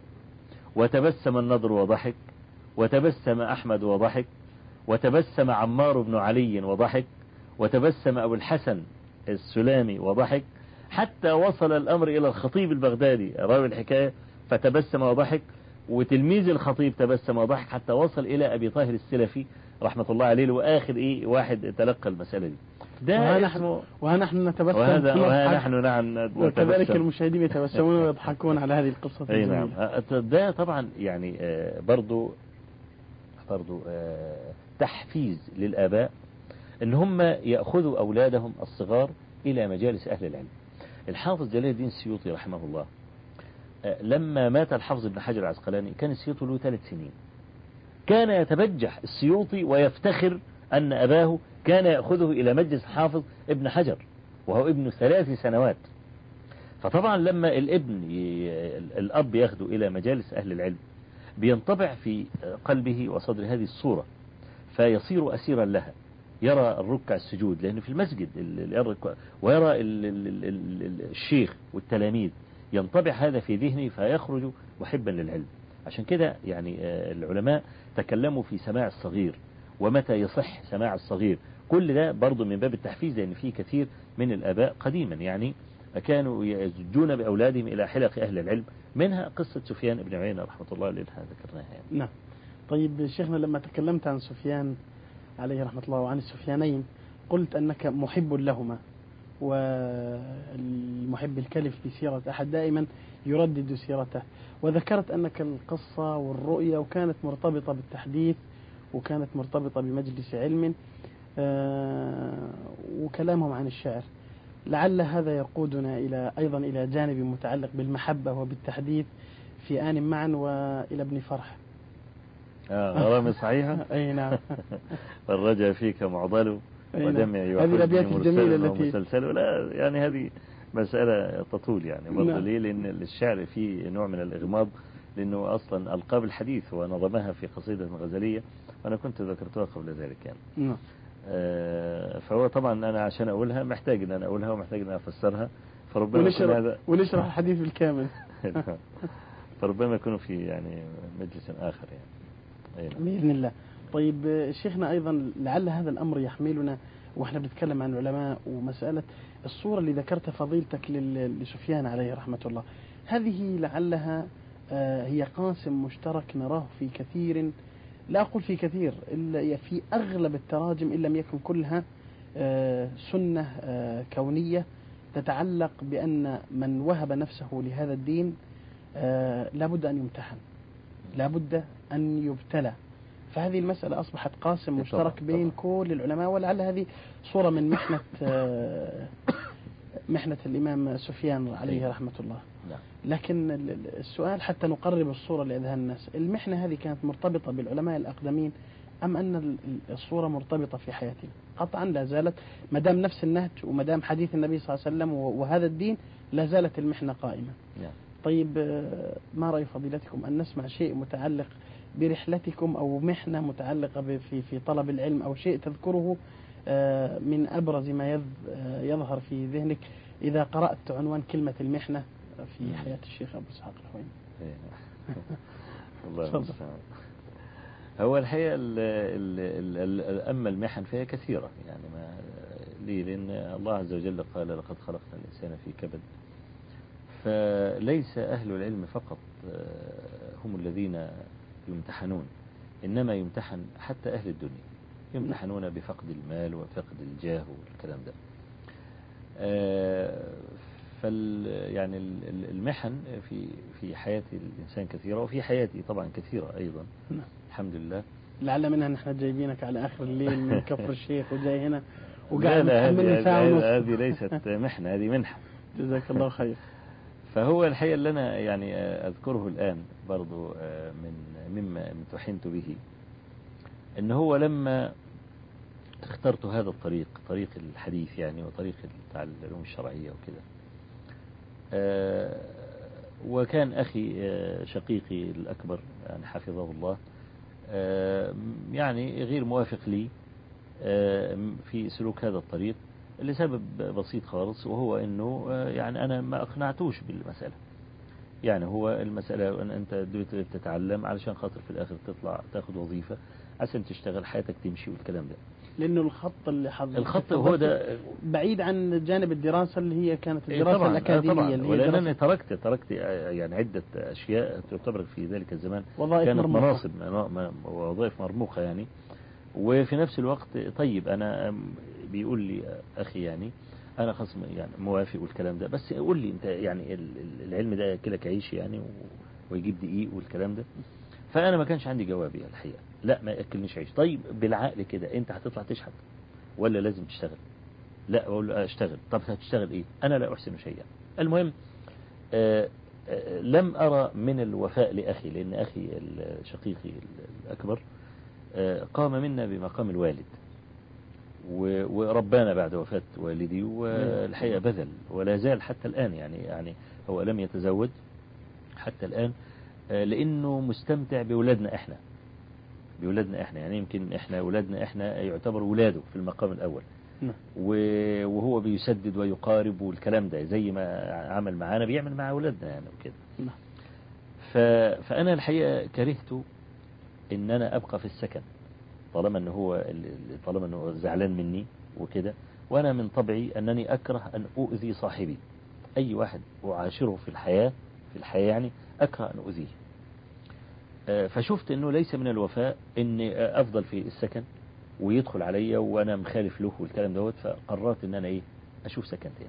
وتبسم النضر وضحك وتبسم أحمد وضحك وتبسم عمار بن علي وضحك وتبسم أبو الحسن السلامي وضحك حتى وصل الأمر إلى الخطيب البغدادي راوي الحكاية فتبسم وضحك وتلميذ الخطيب تبسم وضحك حتى وصل إلى أبي طاهر السلفي رحمة الله عليه وآخر إيه واحد تلقى المسألة دي ده وها اسمه نحن وها نحن نتبسم وهذا وها ونضحك، نحن نعم وكذلك نتبسم. المشاهدين يتبسمون ويضحكون على هذه القصة اي الجميلة. نعم أه، ده طبعا يعني آه، برضو برضو آه، تحفيز للآباء ان هم يأخذوا أولادهم الصغار إلى مجالس أهل العلم الحافظ جلال الدين السيوطي رحمه الله آه، لما مات الحافظ ابن حجر العسقلاني كان السيوطي له ثلاث سنين كان يتبجح السيوطي ويفتخر أن أباه كان يأخذه إلى مجلس الحافظ ابن حجر وهو ابن ثلاث سنوات فطبعا لما الابن ي... الأب ياخده إلى مجالس أهل العلم بينطبع في قلبه وصدر هذه الصورة فيصير أسيرا لها يرى الركع السجود لأنه في المسجد ال- ال- الركع ويرى ال- ال- ال- ال- ال- الشيخ والتلاميذ ينطبع هذا في ذهنه فيخرج محبا للعلم عشان كده يعني آه، العلماء تكلموا في سماع الصغير ومتى يصح سماع الصغير كل ده برضه من باب التحفيز لأن في كثير من الآباء قديما يعني كانوا يزجون بأولادهم إلى حلق أهل العلم منها قصة سفيان بن عيينة رحمة الله عليه ذكرناها يعني. نعم طيب شيخنا لما تكلمت عن سفيان عليه رحمة الله وعن السفيانين قلت أنك محب لهما والمحب الكلف بسيرة أحد دائما يردد سيرته وذكرت أنك القصة والرؤية وكانت مرتبطة بالتحديث وكانت مرتبطة بمجلس علم آه، وكلامهم عن الشعر لعل هذا يقودنا إلى أيضا إلى جانب متعلق بالمحبة وبالتحديث في آن معا وإلى ابن فرح آه غرامي صحيحة أي نعم الرجا فيك معضل أي نعم. ودمع هذه الأبيات الجميلة التي مسلسل لا يعني هذه مسألة تطول يعني برضه نعم. ليه لأن الشعر فيه نوع من الإغماض لأنه أصلا ألقاب الحديث ونظمها في قصيدة غزلية وأنا كنت ذكرتها قبل ذلك يعني نعم آه، فهو طبعا أنا عشان أقولها محتاج أن أنا أقولها ومحتاج أن أنا أفسرها فربما يكون ونشرح, هذا ونشرح الحديث بالكامل فربما يكون في يعني مجلس آخر يعني أي نعم. بإذن الله طيب آه، شيخنا أيضا لعل هذا الأمر يحملنا وإحنا بنتكلم عن العلماء ومسألة الصورة اللي ذكرتها فضيلتك لل- لسفيان عليه رحمة الله هذه لعلها آه، هي قاسم مشترك نراه في كثير لا أقول في كثير إلا في أغلب التراجم إن لم يكن كلها آه، سنة آه، كونية تتعلق بأن من وهب نفسه لهذا الدين آه، لابد أن يمتحن لابد أن يبتلى فهذه المسألة أصبحت قاسم طبعاً، مشترك بين طبعاً. كل العلماء ولعل هذه صورة من محنة آه، محنة الإمام سفيان عليه أيوة. رحمة الله نعم لكن ال- ال- السؤال حتى نقرب الصورة لأذهان الناس المحنة هذه كانت مرتبطة بالعلماء الأقدمين أم أن ال- ال- الصورة مرتبطة في حياتنا قطعا لا زالت ما دام نفس النهج وما دام حديث النبي صلى الله عليه وسلم و- وهذا الدين لا زالت المحنة قائمة نعم طيب آه، ما رأي فضيلتكم أن نسمع شيء متعلق برحلتكم أو محنة متعلقة ب- في في طلب العلم أو شيء تذكره آه، من أبرز ما يظ- آه، يظهر في ذهنك إذا قرأت عنوان كلمة المحنة في مم. حياة الشيخ أبو إسحاق الحويني إيه. الله تفضل. المستعان هو الحقيقة ال ال ال ال أما المحن فهي كثيرة يعني ما ليه لأن الله عز وجل قال لقد خلقنا الإنسان في كبد فليس أهل العلم فقط آه، هم الذين يمتحنون إنما يمتحن حتى أهل الدنيا يمتحنون بفقد المال وفقد الجاه والكلام ده آه، فال يعني ال- ال- المحن في في حياة الإنسان كثيرة وفي حياتي طبعا كثيرة أيضا نعم. الحمد لله لعل منها نحن جايبينك على آخر الليل من كفر الشيخ وجاي هنا لا وقاعد لا متحملني هذه ساعة هذه- ونص هذه ليست محنة هذه منحة جزاك الله خير فهو الحقيقة اللي أنا يعني أذكره الآن برضو آه، من مما امتحنت به إن هو لما اخترت هذا الطريق طريق الحديث يعني وطريق بتاع العلوم الشرعية وكده آه، وكان أخي آه، شقيقي الأكبر يعني حفظه الله آه، يعني غير موافق لي آه، في سلوك هذا الطريق لسبب بسيط خالص وهو انه آه، يعني انا ما اقنعتوش بالمسألة يعني هو المسألة ان انت دلوقتي بتتعلم علشان خاطر في الاخر تطلع تاخد وظيفة عشان تشتغل حياتك تمشي والكلام ده لأنه الخط اللي حضرتك الخط هو ده بعيد عن جانب الدراسة اللي هي كانت إيه الدراسة طبعا آه الأكاديمية طبعا اللي هي ولانني دراسة تركت تركت آه، يعني عدة اشياء تعتبر في ذلك الزمان وظائف كانت مرموقة. مناصب م- م- ووظائف مرموقة يعني وفي نفس الوقت طيب أنا أم، بيقول لي أخي يعني أنا خصم يعني موافق والكلام ده بس قول لي أنت يعني ال- ال- العلم ده ياكلك عيش يعني و- ويجيب دقيق والكلام ده فأنا ما كانش عندي جواب يعني الحقيقة لا ما ياكلنيش عيش طيب بالعقل كده أنت هتطلع تشحت ولا لازم تشتغل لا أقول له أشتغل طب هتشتغل إيه أنا لا أحسن شيئا المهم آه، آه، لم أرى من الوفاء لأخي لأن أخي الشقيقي الأكبر آه، قام منا بمقام الوالد و- وربانا بعد وفاة والدي والحقيقة بذل ولا زال حتى الآن يعني يعني هو لم يتزوج حتى الآن آه، لأنه مستمتع بولادنا إحنا بولادنا إحنا يعني يمكن إحنا ولادنا إحنا يعتبر ولاده في المقام الأول نعم. و- وهو بيسدد ويقارب والكلام ده زي ما عمل معانا بيعمل مع أولادنا يعني وكده نعم. ف... فأنا الحقيقة كرهت إن أنا أبقى في السكن طالما إن هو ال- ال- طالما إنه زعلان مني وكده وأنا من طبعي أنني أكره أن أؤذي صاحبي أي واحد أعاشره في الحياة في الحياة يعني أكره أن أؤذيه آه، فشفت أنه ليس من الوفاء أني آه، أفضل في السكن ويدخل عليا وأنا مخالف له والكلام دوت فقررت أن أنا إيه أشوف سكن تاني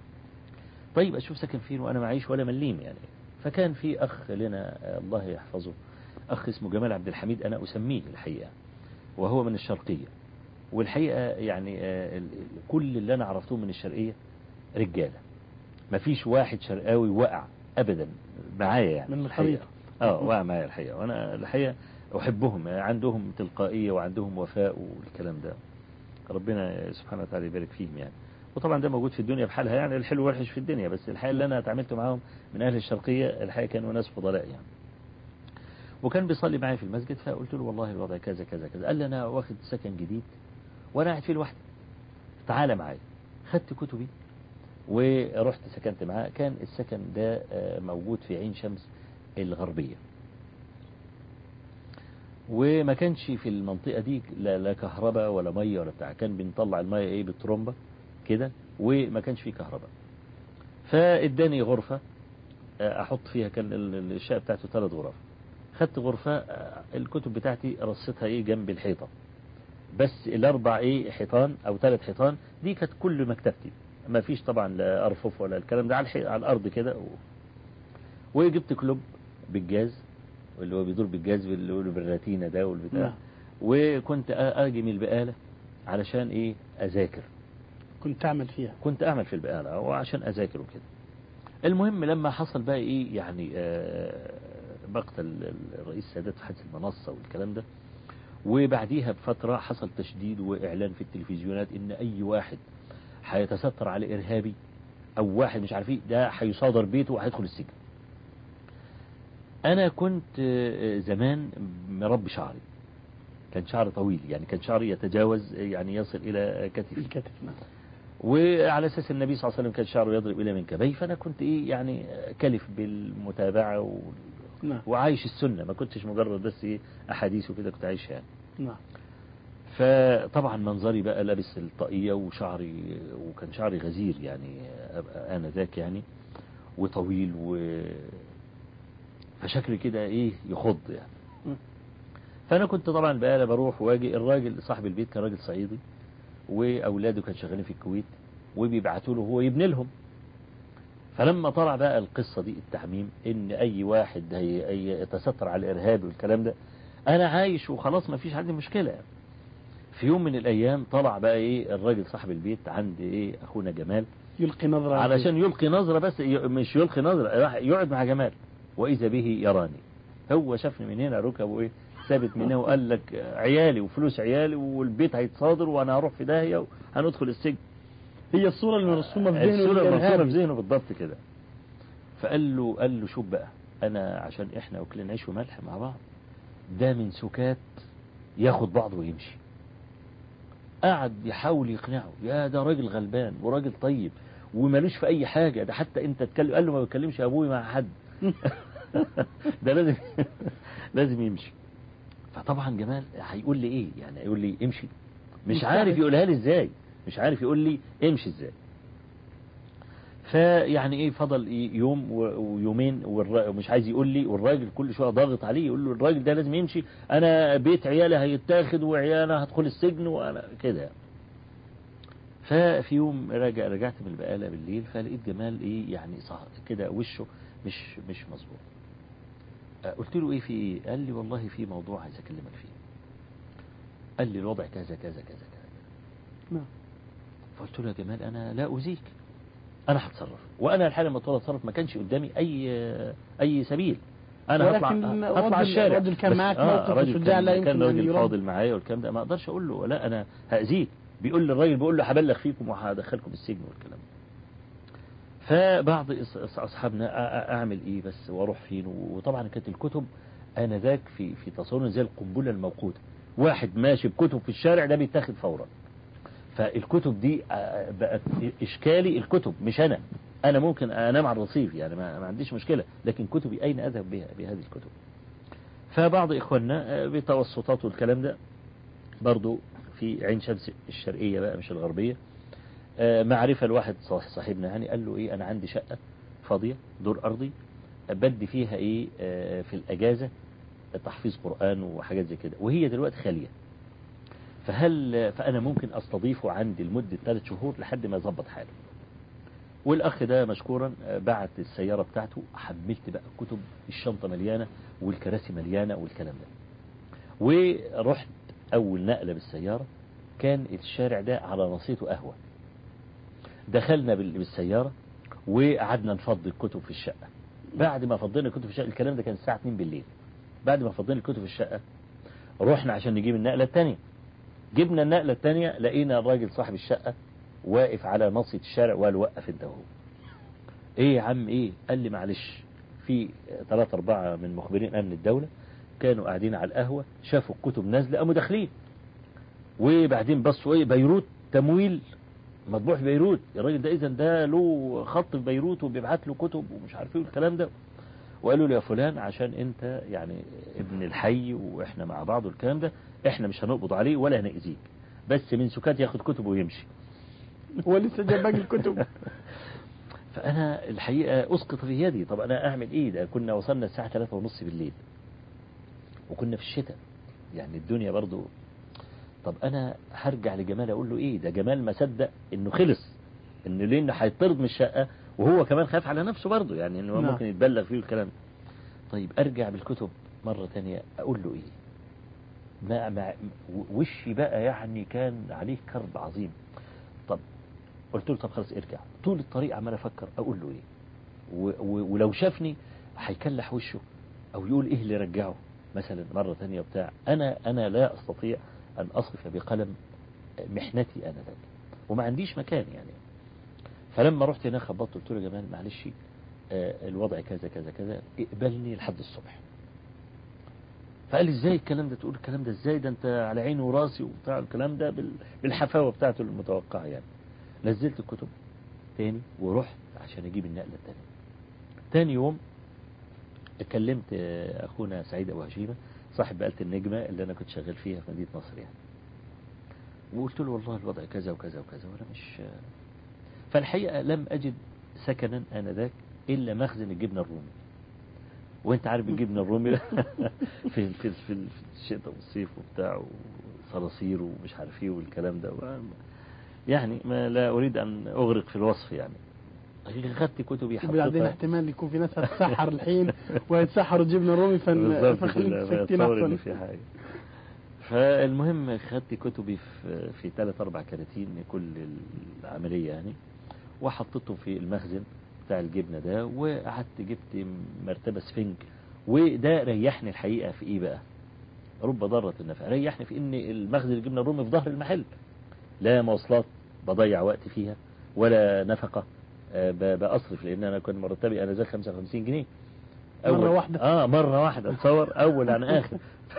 طيب أشوف سكن فين وأنا معيش ولا مليم يعني فكان في أخ لنا آه، الله يحفظه أخ اسمه جمال عبد الحميد أنا أسميه الحقيقة وهو من الشرقية والحقيقة يعني آه، ال- ال- كل اللي أنا عرفتهم من الشرقية رجالة مفيش واحد شرقاوي وقع أبدا معايا يعني من الحقيقة. الخريطة. اه وقع معايا الحقيقة وأنا الحقيقة أحبهم عندهم تلقائية وعندهم وفاء والكلام ده ربنا سبحانه وتعالى يبارك فيهم يعني وطبعا ده موجود في الدنيا بحالها يعني الحلو والوحش في الدنيا بس الحقيقة اللي أنا اتعاملت معاهم من أهل الشرقية الحقيقة كانوا ناس فضلاء يعني وكان بيصلي معايا في المسجد فقلت له والله الوضع كذا كذا كذا قال لي أنا واخد سكن جديد وأنا قاعد فيه لوحدي تعالى معايا خدت كتبي ورحت سكنت معاه كان السكن ده آه، موجود في عين شمس الغربية وما كانش في المنطقة دي لا, لا كهرباء ولا مية ولا بتاع كان بنطلع المية ايه بالترومبة كده وما كانش فيه كهرباء فاداني غرفة آه، احط فيها كان ال- الشقة بتاعته ثلاث غرف خدت غرفة آه، الكتب بتاعتي رصيتها ايه جنب الحيطة بس الاربع ايه حيطان او ثلاث حيطان دي كانت كل مكتبتي ما فيش طبعا لا ارفف ولا الكلام ده على, الحي... على الارض كده و... وجبت كلوب بالجاز اللي هو بيدور بالجاز اللي هو بالراتينا ده والبتاع نعم. وكنت أ- اجي من البقالة علشان ايه اذاكر كنت تعمل فيها كنت اعمل في البقالة وعشان اذاكر وكده المهم لما حصل بقى ايه يعني آه، مقتل الرئيس السادات في حادث المنصة والكلام ده وبعديها بفترة حصل تشديد واعلان في التلفزيونات ان اي واحد هيتستر على ارهابي او واحد مش عارف ايه ده هيصادر بيته وهيدخل السجن انا كنت آه، زمان مربي شعري كان شعري طويل يعني كان شعري يتجاوز يعني يصل الى كتفي الكتف نعم وعلى اساس النبي صلى الله عليه وسلم كان شعره يضرب الى منكبيه فانا كنت ايه يعني كلف بالمتابعه و... نعم وعايش السنه ما كنتش مجرد بس ايه احاديث وكده كنت عايشها يعني نعم فطبعا منظري بقى لابس الطاقيه وشعري وكان شعري غزير يعني أبقى انا ذاك يعني وطويل و فشكلي كده ايه يخض يعني مم. فانا كنت طبعا بقى بروح واجي الراجل صاحب البيت كان راجل صعيدي واولاده كانوا شغالين في الكويت وبيبعتوا له هو يبني لهم فلما طلع بقى القصة دي التعميم ان اي واحد هي هي يتستر على الارهاب والكلام ده انا عايش وخلاص ما فيش عندي مشكلة يعني. في يوم من الايام طلع بقى ايه الراجل صاحب البيت عند ايه اخونا جمال يلقي نظرة علشان يلقي نظرة بس ي- مش يلقي نظرة راح يقعد مع جمال وإذا به يراني هو شافني من هنا ركبه إيه ثابت من هنا وقال لك عيالي وفلوس عيالي والبيت هيتصادر وأنا هروح في داهية وهندخل السجن هي الصورة المرسومة في ذهنه الصورة المرسومة للإرهابي. في ذهنه بالضبط كده فقال له قال له شوف بقى أنا عشان إحنا واكلين عيش وملح مع بعض ده من سكات ياخد بعضه ويمشي قعد يحاول يقنعه يا ده راجل غلبان وراجل طيب ومالوش في اي حاجه ده حتى انت تتكلم قال له ما بتكلمش ابوي مع حد ده لازم لازم يمشي فطبعا جمال هيقول لي ايه يعني هيقول لي امشي مش مش عارف عارف. يقولها لي ازاي مش عارف يقول لي امشي ازاي فيعني ايه فضل إيه يوم و- ويومين والر- ومش عايز يقول لي والراجل كل شويه ضاغط عليه يقول له الراجل ده لازم يمشي انا بيت عيالي هيتاخد وعيالي هدخل السجن وانا كده ففي يوم راجع رجعت من البقالة بالليل فلقيت جمال ايه يعني صح كده وشه مش مش مظبوط آه، قلت له ايه في ايه قال لي والله في موضوع عايز اكلمك فيه قال لي الوضع كذا كذا كذا كذا نعم فقلت له يا جمال انا لا اؤذيك انا هتصرف وانا الحالة لما طول اتصرف ما كانش قدامي اي اي سبيل انا هطلع ولكن هطلع رجل- الشارع رجل كان بس- معاك آه موقف راجل شجاع كان لا يمكن كان أن راجل يرد. فاضل معايا والكلام ده ما اقدرش اقول له لا انا هاذيك بيقول للراجل بيقول له هبلغ فيكم وهدخلكم السجن والكلام ده فبعض أص- أص- اصحابنا أ- أ- اعمل ايه بس واروح فين وطبعا كانت الكتب انا ذاك في في تصور زي القنبله الموقوته واحد ماشي بكتب في الشارع ده بيتاخد فورا فالكتب دي آه، بقت اشكالي الكتب مش انا انا ممكن انام على الرصيف يعني ما, ما عنديش مشكله لكن كتبي اين اذهب بها بهذه الكتب فبعض اخواننا آه، بتوسطات والكلام ده برضو في عين شمس الشرقيه بقى مش الغربيه آه، معرفة الواحد صاح- صاحبنا يعني قال له ايه انا عندي شقة فاضية دور ارضي بدي فيها ايه آه، في الاجازة تحفيظ قرآن وحاجات زي كده وهي دلوقتي خالية فهل فانا ممكن استضيفه عندي لمدة ثلاث شهور لحد ما يظبط حاله والاخ ده مشكورا آه، بعت السيارة بتاعته حملت بقى كتب الشنطة مليانة والكراسي مليانة والكلام ده ورحت اول نقلة بالسيارة كان الشارع ده على نصيته قهوة دخلنا بال- بالسيارة وقعدنا نفضي الكتب في الشقة بعد ما فضينا الكتب في الشقة الكلام ده كان الساعة 2 بالليل بعد ما فضينا الكتب في الشقة رحنا عشان نجيب النقلة التانية جبنا النقلة التانية لقينا الراجل صاحب الشقة واقف على نصية الشارع وقال وقف انت وهو ايه يا عم ايه قال لي معلش في ثلاثة أربعة من مخبرين أمن الدولة كانوا قاعدين على القهوة شافوا الكتب نازلة قاموا داخلين وبعدين بصوا ايه بيروت تمويل مطبوع في بيروت الراجل ده اذا ده له خط في بيروت وبيبعت له كتب ومش عارف ايه الكلام ده وقالوا له يا فلان عشان انت يعني ابن الحي واحنا مع بعض والكلام ده احنا مش هنقبض عليه ولا هنأذيك بس من سكات ياخد كتب ويمشي هو لسه جاب باقي الكتب فانا الحقيقه اسقط في يدي طب انا اعمل ايه ده كنا وصلنا الساعه 3 ونص بالليل وكنا في الشتاء يعني الدنيا برضو طب انا هرجع لجمال اقول له ايه ده جمال ما صدق انه خلص انه لانه هيطرد من الشقه وهو كمان خايف على نفسه برضو يعني انه نعم. ممكن يتبلغ فيه الكلام طيب ارجع بالكتب مره تانية اقول له ايه ما ما وشي بقى يعني كان عليه كرب عظيم طب قلت له طب خلاص ارجع طول الطريق عمال افكر اقول له ايه و و ولو شافني هيكلح وشه او يقول ايه اللي رجعه مثلا مرة تانية بتاع انا انا لا استطيع ان اصف بقلم محنتي انا ذاك وما عنديش مكان يعني فلما رحت هناك خبطت قلت له يا جمال معلش آه، الوضع كذا كذا كذا اقبلني لحد الصبح فقال لي ازاي الكلام ده تقول الكلام ده ازاي ده انت على عيني وراسي وبتاع الكلام ده بال- بالحفاوه بتاعته المتوقعه يعني نزلت الكتب تاني ورحت عشان اجيب النقله التانيه تاني يوم كلمت آه، اخونا سعيد ابو هشيمه صاحب بقاله النجمه اللي انا كنت شغال فيها في مدينه نصر يعني وقلت له والله الوضع كذا وكذا وكذا وانا مش فالحقيقه لم اجد سكنا انذاك الا مخزن الجبنه الرومي وانت عارف الجبنه الرومي في في في, في الشتاء والصيف وبتاع وصراصير ومش عارف ايه والكلام ده يعني ما لا اريد ان اغرق في الوصف يعني خدت كتبي وبعدين حطيتها احتمال يكون في ناس هتسحر الحين ويتسحروا جبنة الرومي فن بالظبط فخليك كده، ساكتين أتصور إن احسن في حاجة فالمهم خدت كتبي في في ثلاث اربع كراتين كل العمليه يعني وحطيتهم في المخزن بتاع الجبنه ده وقعدت جبت مرتبه سفنج وده ريحني الحقيقه في ايه بقى؟ رب ضارة النفع ريحني في ان المخزن الجبنه الرومي في ظهر المحل لا مواصلات بضيع وقت فيها ولا نفقه آه، ب- بأصرف لأن أنا كنت مرتبي أنا زي 55 جنيه مرة واحدة. اه مرة واحدة تصور أول عن آخر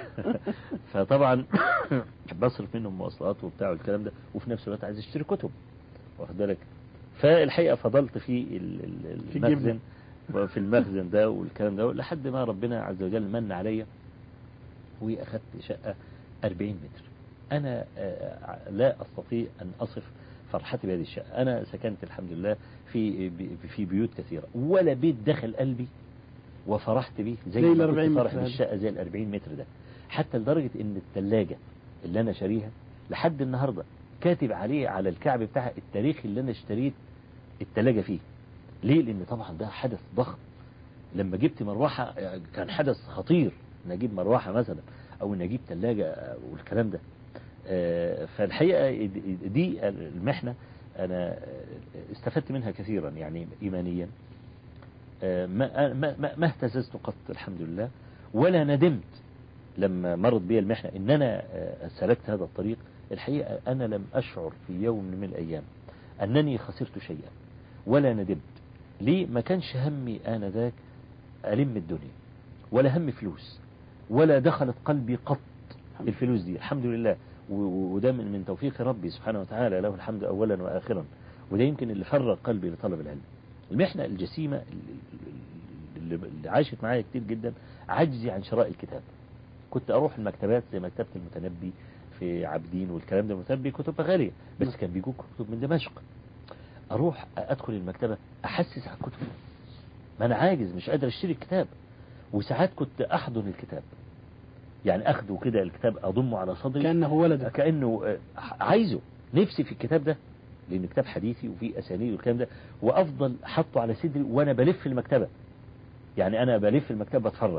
فطبعا بصرف منهم مواصلات وبتاع والكلام ده وفي نفس الوقت عايز اشتري كتب واخد بالك فالحقيقة فضلت في ال- ال- في المخزن في المخزن ده والكلام ده لحد ما ربنا عز وجل من عليا وأخذت شقة 40 متر أنا آه، لا أستطيع أن أصف فرحتي بهذه الشقة أنا سكنت الحمد لله في في بيوت كثيرة ولا بيت دخل قلبي وفرحت به زي, زي ما ال كنت 40 فرح متر هذا. بالشقة زي ال 40 متر ده حتى لدرجة ان الثلاجة اللي انا شاريها لحد النهاردة كاتب عليه على الكعب بتاعها التاريخ اللي انا اشتريت الثلاجة فيه ليه لان طبعا ده حدث ضخم لما جبت مروحة كان حدث خطير ان اجيب مروحة مثلا او ان اجيب ثلاجة والكلام ده آه، فالحقيقة دي المحنة أنا استفدت منها كثيرا يعني إيمانيا آه، ما ما ما- ما اهتززت قط الحمد لله ولا ندمت لما مرت بي المحنة إن أنا آه، سلكت هذا الطريق الحقيقة أنا لم أشعر في يوم من الأيام أنني خسرت شيئا ولا ندمت ليه ما كانش همي آنذاك ألم الدنيا ولا هم فلوس ولا دخلت قلبي قط الفلوس دي الحمد لله و- و- وده من من توفيق ربي سبحانه وتعالى له الحمد أولا وآخرا وده يمكن اللي فرغ قلبي لطلب العلم المحنة الجسيمة اللي اللي عاشت معايا كتير جدا عجزي عن شراء الكتاب كنت أروح المكتبات زي مكتبة المتنبي في عابدين والكلام ده المتنبي كتب غالية بس كان بيجوا كتب من دمشق أروح أدخل المكتبة أحسس على الكتب ما أنا عاجز مش قادر أشتري الكتاب وساعات كنت أحضن الكتاب يعني أخده كده الكتاب أضمه على صدري كأنه ولدك كأنه آه، عايزه نفسي في الكتاب ده لأن كتاب حديثي وفيه أسانيد والكلام ده وأفضل حطه على صدري وأنا بلف المكتبة يعني أنا بلف المكتبة بتفرج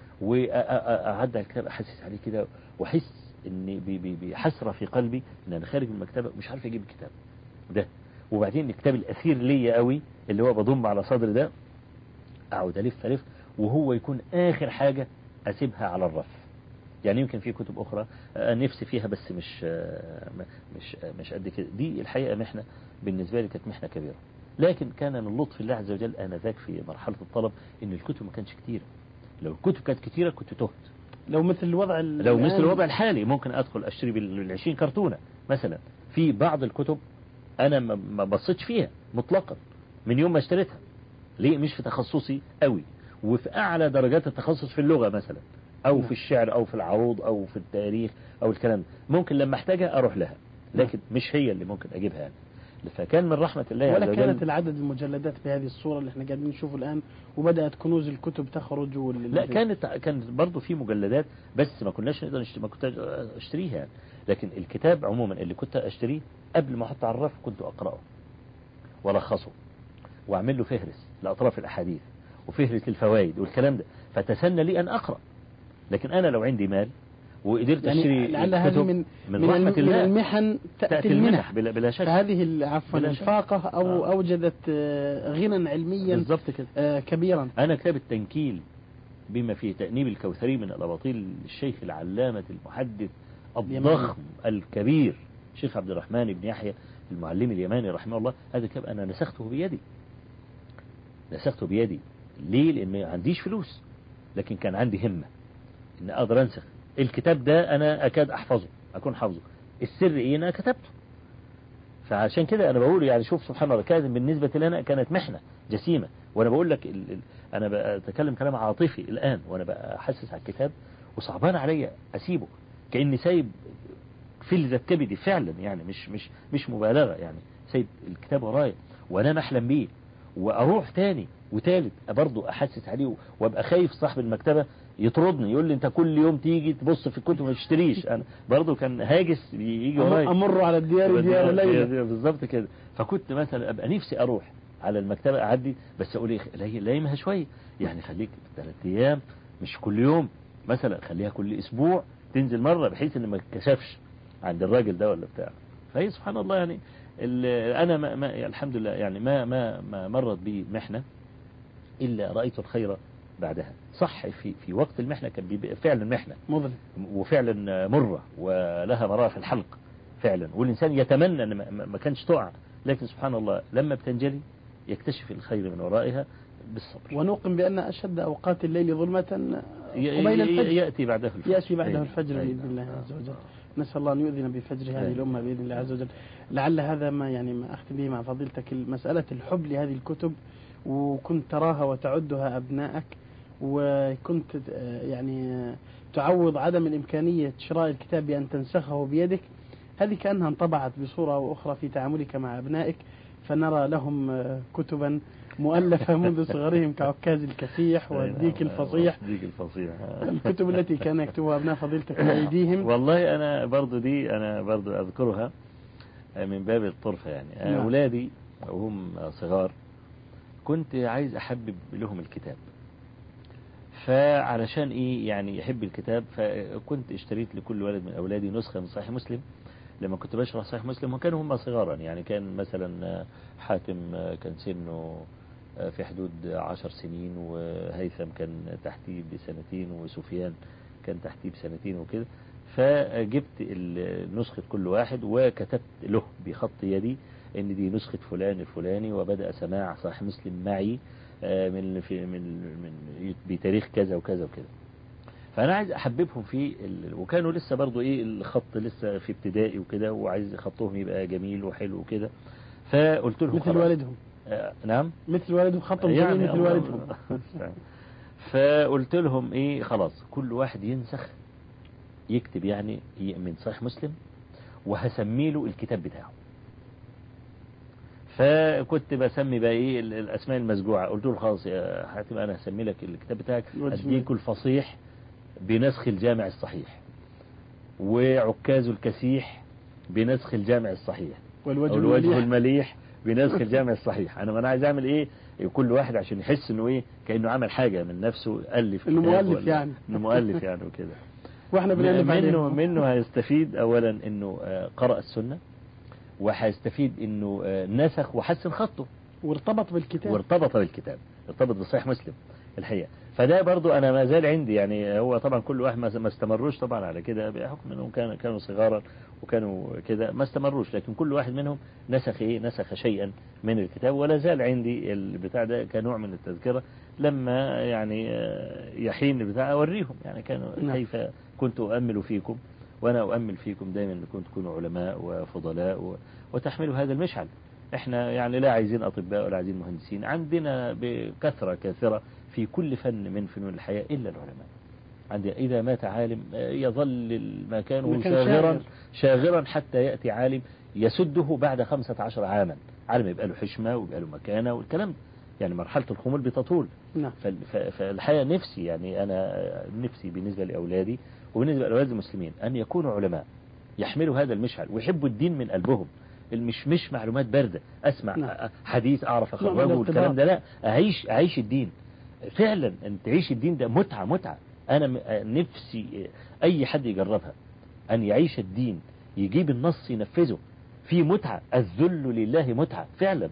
وأعدي على الكتاب أحسس عليه كده وأحس إن بي- بي- بحسرة في قلبي إن أنا خارج من المكتبة مش عارف أجيب الكتاب ده وبعدين الكتاب الأثير ليا قوي اللي هو بضم على صدري ده أقعد ألف ألف وهو يكون آخر حاجة أسيبها على الرف يعني يمكن في كتب أخرى آه، نفسي فيها بس مش آه، م- مش آه، مش قد كده دي الحقيقة محنة بالنسبة لي كانت محنة كبيرة لكن كان من لطف الله عز وجل آنذاك في مرحلة الطلب إن الكتب ما كانش كتيرة لو الكتب كانت كتيرة كنت تهت لو مثل الوضع ال- لو مثل الآن- الوضع الحالي ممكن ادخل اشتري بال 20 كرتونه مثلا في بعض الكتب انا ما ما بصيتش فيها مطلقا من يوم ما اشتريتها ليه مش في تخصصي قوي وفي اعلى درجات التخصص في اللغه مثلا او نعم. في الشعر او في العروض او في التاريخ او الكلام ده ممكن لما احتاجها اروح لها لكن مش هي اللي ممكن اجيبها يعني فكان من رحمه الله عز ولا وجل كانت العدد المجلدات بهذه الصورة اللي احنا قاعدين نشوفه الآن وبدأت كنوز الكتب تخرج وال... لا كانت كانت برضه في مجلدات بس ما كناش نقدر نشتري ما كنت اشتريها يعني. لكن الكتاب عموما اللي كنت اشتريه قبل ما احطه على الرف كنت اقراه والخصه واعمل له فهرس لاطراف الاحاديث وفهرس للفوائد والكلام ده فتسنى لي ان اقرا لكن انا لو عندي مال وقدرت يعني اشتري لعل هذه كتب من من من, رحمه الم- من الله المحن تأتي, تاتي المنح المنح بلا, بلا شك فهذه ال- عفوا بلا شك. الفاقة أو آه. أوجدت آه، غنى علميا بالظبط كده آه، كبيرا أنا كتاب التنكيل بما فيه تأنيب الكوثري من الأباطيل الشيخ العلامة المحدث الضخم الكبير شيخ عبد الرحمن بن يحيى المعلم اليماني رحمه الله هذا الكتاب أنا نسخته بيدي نسخته بيدي ليه لأن ما عنديش فلوس لكن كان عندي همة إن أقدر أنسخ الكتاب ده أنا أكاد أحفظه أكون حافظه السر إيه أنا كتبته فعشان كده انا بقول يعني شوف سبحان الله كانت بالنسبه لنا كانت محنه جسيمه وانا بقول لك ال ال انا بتكلم كلام عاطفي الان وانا بحسس على الكتاب وصعبان عليا اسيبه كاني سايب فلذة كبدي فعلا يعني مش مش مش مبالغه يعني سايب الكتاب ورايا وانا احلم بيه واروح تاني وتالت برضه احسس عليه وابقى خايف صاحب المكتبه يطردني يقول لي انت كل يوم تيجي تبص في الكتب ما تشتريش انا برضه كان هاجس يجي ورايا أمر على الديار ديار ليلى بالظبط كده فكنت مثلا ابقى نفسي اروح على المكتبه اعدي بس اقول ايه لا- لايمها شويه يعني خليك ثلاث ايام مش كل يوم مثلا خليها كل اسبوع تنزل مره بحيث ان ما تكشفش عند الراجل ده ولا بتاع فهي سبحان الله يعني ال- انا ما ما يعني الحمد لله يعني ما ما ما مرت بي محنه الا رايت الخير بعدها صح في في وقت المحنه كان بيبقى فعلا محنه مظلم وفعلا مرة ولها مرارة في الحلق فعلا والإنسان يتمنى أن ما- ما كانش تقع لكن سبحان الله لما بتنجلي يكتشف الخير من ورائها بالصبر ونوقن بأن أشد أوقات الليل ظلمة ي- قبيل ي- الفجر يأتي بعده الفجر يأتي بعده أي- الفجر أي بإذن نعم. الله عز وجل نسأل الله أن يؤذن بفجر هذه أي. الأمة بإذن الله عز وجل لعل هذا ما يعني ما أختم به مع فضيلتك مسألة الحب لهذه الكتب وكنت تراها وتعدها أبنائك وكنت آه، يعني آه، تعوض عدم الإمكانية شراء الكتاب بأن تنسخه بيدك هذه كأنها انطبعت بصورة أو أخرى في تعاملك مع أبنائك فنرى لهم آه، كتبا مؤلفة منذ صغرهم كعكاز الكسيح أي والديك نعم. الفصيح والديك الفصيح الكتب التي كان يكتبها أبناء فضيلتك بأيديهم والله أنا برضو دي أنا برضو أذكرها من باب الطرفة يعني نعم. أولادي وهم صغار كنت عايز أحبب لهم الكتاب فعلشان ايه يعني يحب الكتاب فكنت اشتريت لكل ولد من اولادي نسخه من صحيح مسلم لما كنت بشرح صحيح مسلم وكانوا هم صغارا يعني كان مثلا حاتم كان سنه في حدود عشر سنين وهيثم كان تحتيه بسنتين وسفيان كان تحتيه بسنتين وكده فجبت ال- نسخة كل واحد وكتبت له بخط يدي ان دي نسخة فلان الفلاني وبدأ سماع صحيح مسلم معي آه، من في من من بتاريخ كذا وكذا وكذا فانا عايز احببهم في ال... وكانوا لسه برضو ايه الخط لسه في ابتدائي وكده وعايز خطهم يبقى جميل وحلو وكده فقلت لهم مثل خلاص. والدهم آه نعم مثل والدهم خطهم جميل مثل الله- والدهم فقلت لهم ايه خلاص كل واحد ينسخ يكتب يعني ي- من صحيح مسلم وهسمي له الكتاب بتاعه فكنت بسمي بقى ايه ال- الاسماء المسجوعه قلت له خلاص يا حاتم انا هسمي لك الكتاب بتاعك واسمه. اديك الفصيح بنسخ الجامع الصحيح وعكاز الكسيح بنسخ الجامع الصحيح والوجه أو الوجه المليح المليح بنسخ الجامع الصحيح انا انا عايز اعمل ايه كل واحد عشان يحس انه ايه كانه عمل حاجه من نفسه الف إنه كتاب مؤلف ولا- يعني. انه مؤلف يعني وكده واحنا بنألف منه عليهم. منه هيستفيد اولا انه آه، قرأ السنه وهيستفيد انه آه، نسخ وحسن خطه وارتبط بالكتاب وارتبط بالكتاب ارتبط بصحيح مسلم الحقيقة فده برضو أنا ما زال عندي يعني هو طبعا كل واحد ما استمروش طبعا على كده بحكم أنهم كانوا كانوا صغارا وكانوا كده ما استمروش لكن كل واحد منهم نسخ إيه نسخ شيئا من الكتاب ولا زال عندي البتاع ده كنوع من التذكرة لما يعني يحين البتاع أوريهم يعني كانوا نعم. كيف كنت أؤمل فيكم وأنا أؤمل فيكم دايما أنكم تكونوا علماء وفضلاء و... وتحملوا هذا المشعل احنا يعني لا عايزين أطباء ولا عايزين مهندسين عندنا بكثرة كثيرة في كل فن من فنون الحياة إلا العلماء عندنا إذا مات عالم يظل المكان المكان شاغرا شاغر. شاغرا حتى يأتي عالم يسده بعد خمسة عشر عاما عالم يبقى له حشمة ويبقى له مكانة والكلام ده. يعني مرحلة الخمول بتطول نعم فال- ف- فالحقيقة نفسي يعني أنا نفسي بالنسبة لأولادي وبالنسبة لأولاد المسلمين أن يكونوا علماء يحملوا هذا المشعل ويحبوا الدين من قلبهم مش مش معلومات باردة أسمع نعم. حديث أعرف نوع من أخرجه والكلام الارتباط. ده لا أعيش أعيش الدين فعلا أن تعيش الدين ده متعة متعة أنا م- نفسي أي حد يجربها أن يعيش الدين يجيب النص ينفذه في متعة الذل لله متعة فعلا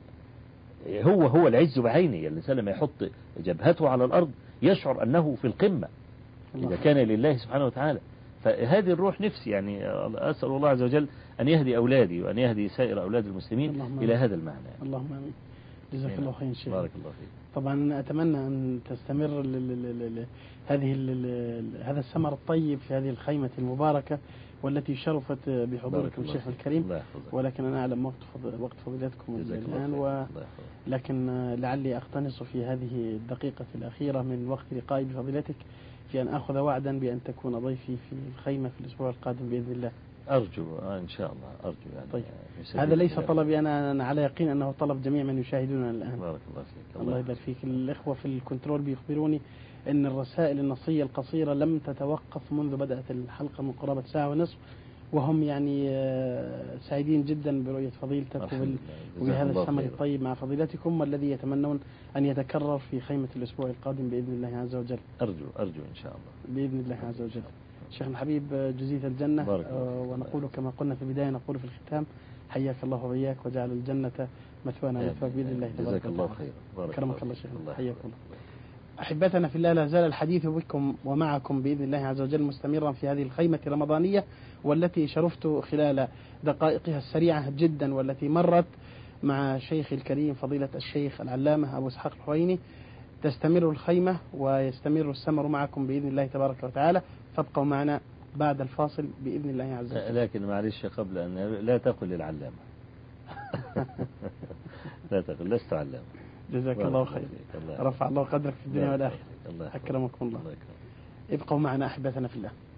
هو هو العز بعينه يعني الإنسان لما يحط جبهته على الأرض يشعر أنه في القمة الله. إذا كان لله سبحانه وتعالى فهذه الروح نفسي يعني أسأل الله عز وجل أن يهدي أولادي وأن يهدي سائر أولاد المسلمين اللهم إلى آمين. هذا المعنى اللهم امين جزاك نعم. الله خير شيخ بارك الله فيك طبعا اتمنى ان تستمر ل- ل- ل- ل- هذه ال- ال- هذا الثمر الطيب في هذه الخيمه المباركه والتي شرفت بارك بحضوركم الله الشيخ فيك. الكريم الله يحفظك ولكن انا اعلم وقت فض- وقت فضيلتكم جزاك الله الان خير. و... الله يحفظك. لكن آه، لعلي أقتنص في هذه الدقيقة الأخيرة من وقت لقائي بفضيلتك في أن أخذ وعدا بأن تكون ضيفي في الخيمة في الأسبوع القادم بإذن الله أرجو آه، إن شاء الله أرجو يعني طيب. يسدد هذا ليس الله. طلبي أنا أنا على يقين أنه طلب جميع من يشاهدوننا الآن بارك الله فيك الله يبارك فيك الإخوة في الكنترول بيخبروني أن الرسائل النصية القصيرة لم تتوقف منذ بدأت الحلقة من قرابة ساعة ونصف وهم يعني آه، سعيدين جدا برؤية فضيلتك الحمد وبال... لله. جزاكم وبهذا الله الثمر خيرا. الطيب مع فضيلتكم والذي يتمنون أن يتكرر في خيمة الأسبوع القادم بإذن الله عز وجل أرجو أرجو إن شاء الله بإذن الله عز وجل شيخنا الحبيب آه، جزيت الجنة بارك الله آه، فيك. ونقول كما قلنا في البداية نقول في الختام حياك الله وإياك وجعل الجنة مثوانا مثواك بإذن الله تبارك جزاك الله وتعالى. خيرا بارك أكرمك الله فيك. شيخنا. يحفظك. حياكم الله. أحبتنا في الله لا زال الحديث بكم ومعكم بإذن الله عز وجل مستمرا في هذه الخيمة الرمضانية والتي شرفت خلال دقائقها السريعة جدا والتي مرت مع شيخ الكريم فضيلة الشيخ العلامة أبو إسحاق الحويني تستمر الخيمة ويستمر السمر معكم بإذن الله تبارك وتعالى فابقوا معنا بعد الفاصل بإذن الله عز وجل لكن معلش قبل أن لا تقل العلامة لا تقل لست علامة جزاك بارك الله خير فيك. الله رفع الله قدرك في الدنيا بارك والآخرة الله فيك. الله يحفظك. أكرمكم الله الله يكرمك. ابقوا معنا أحبتنا في الله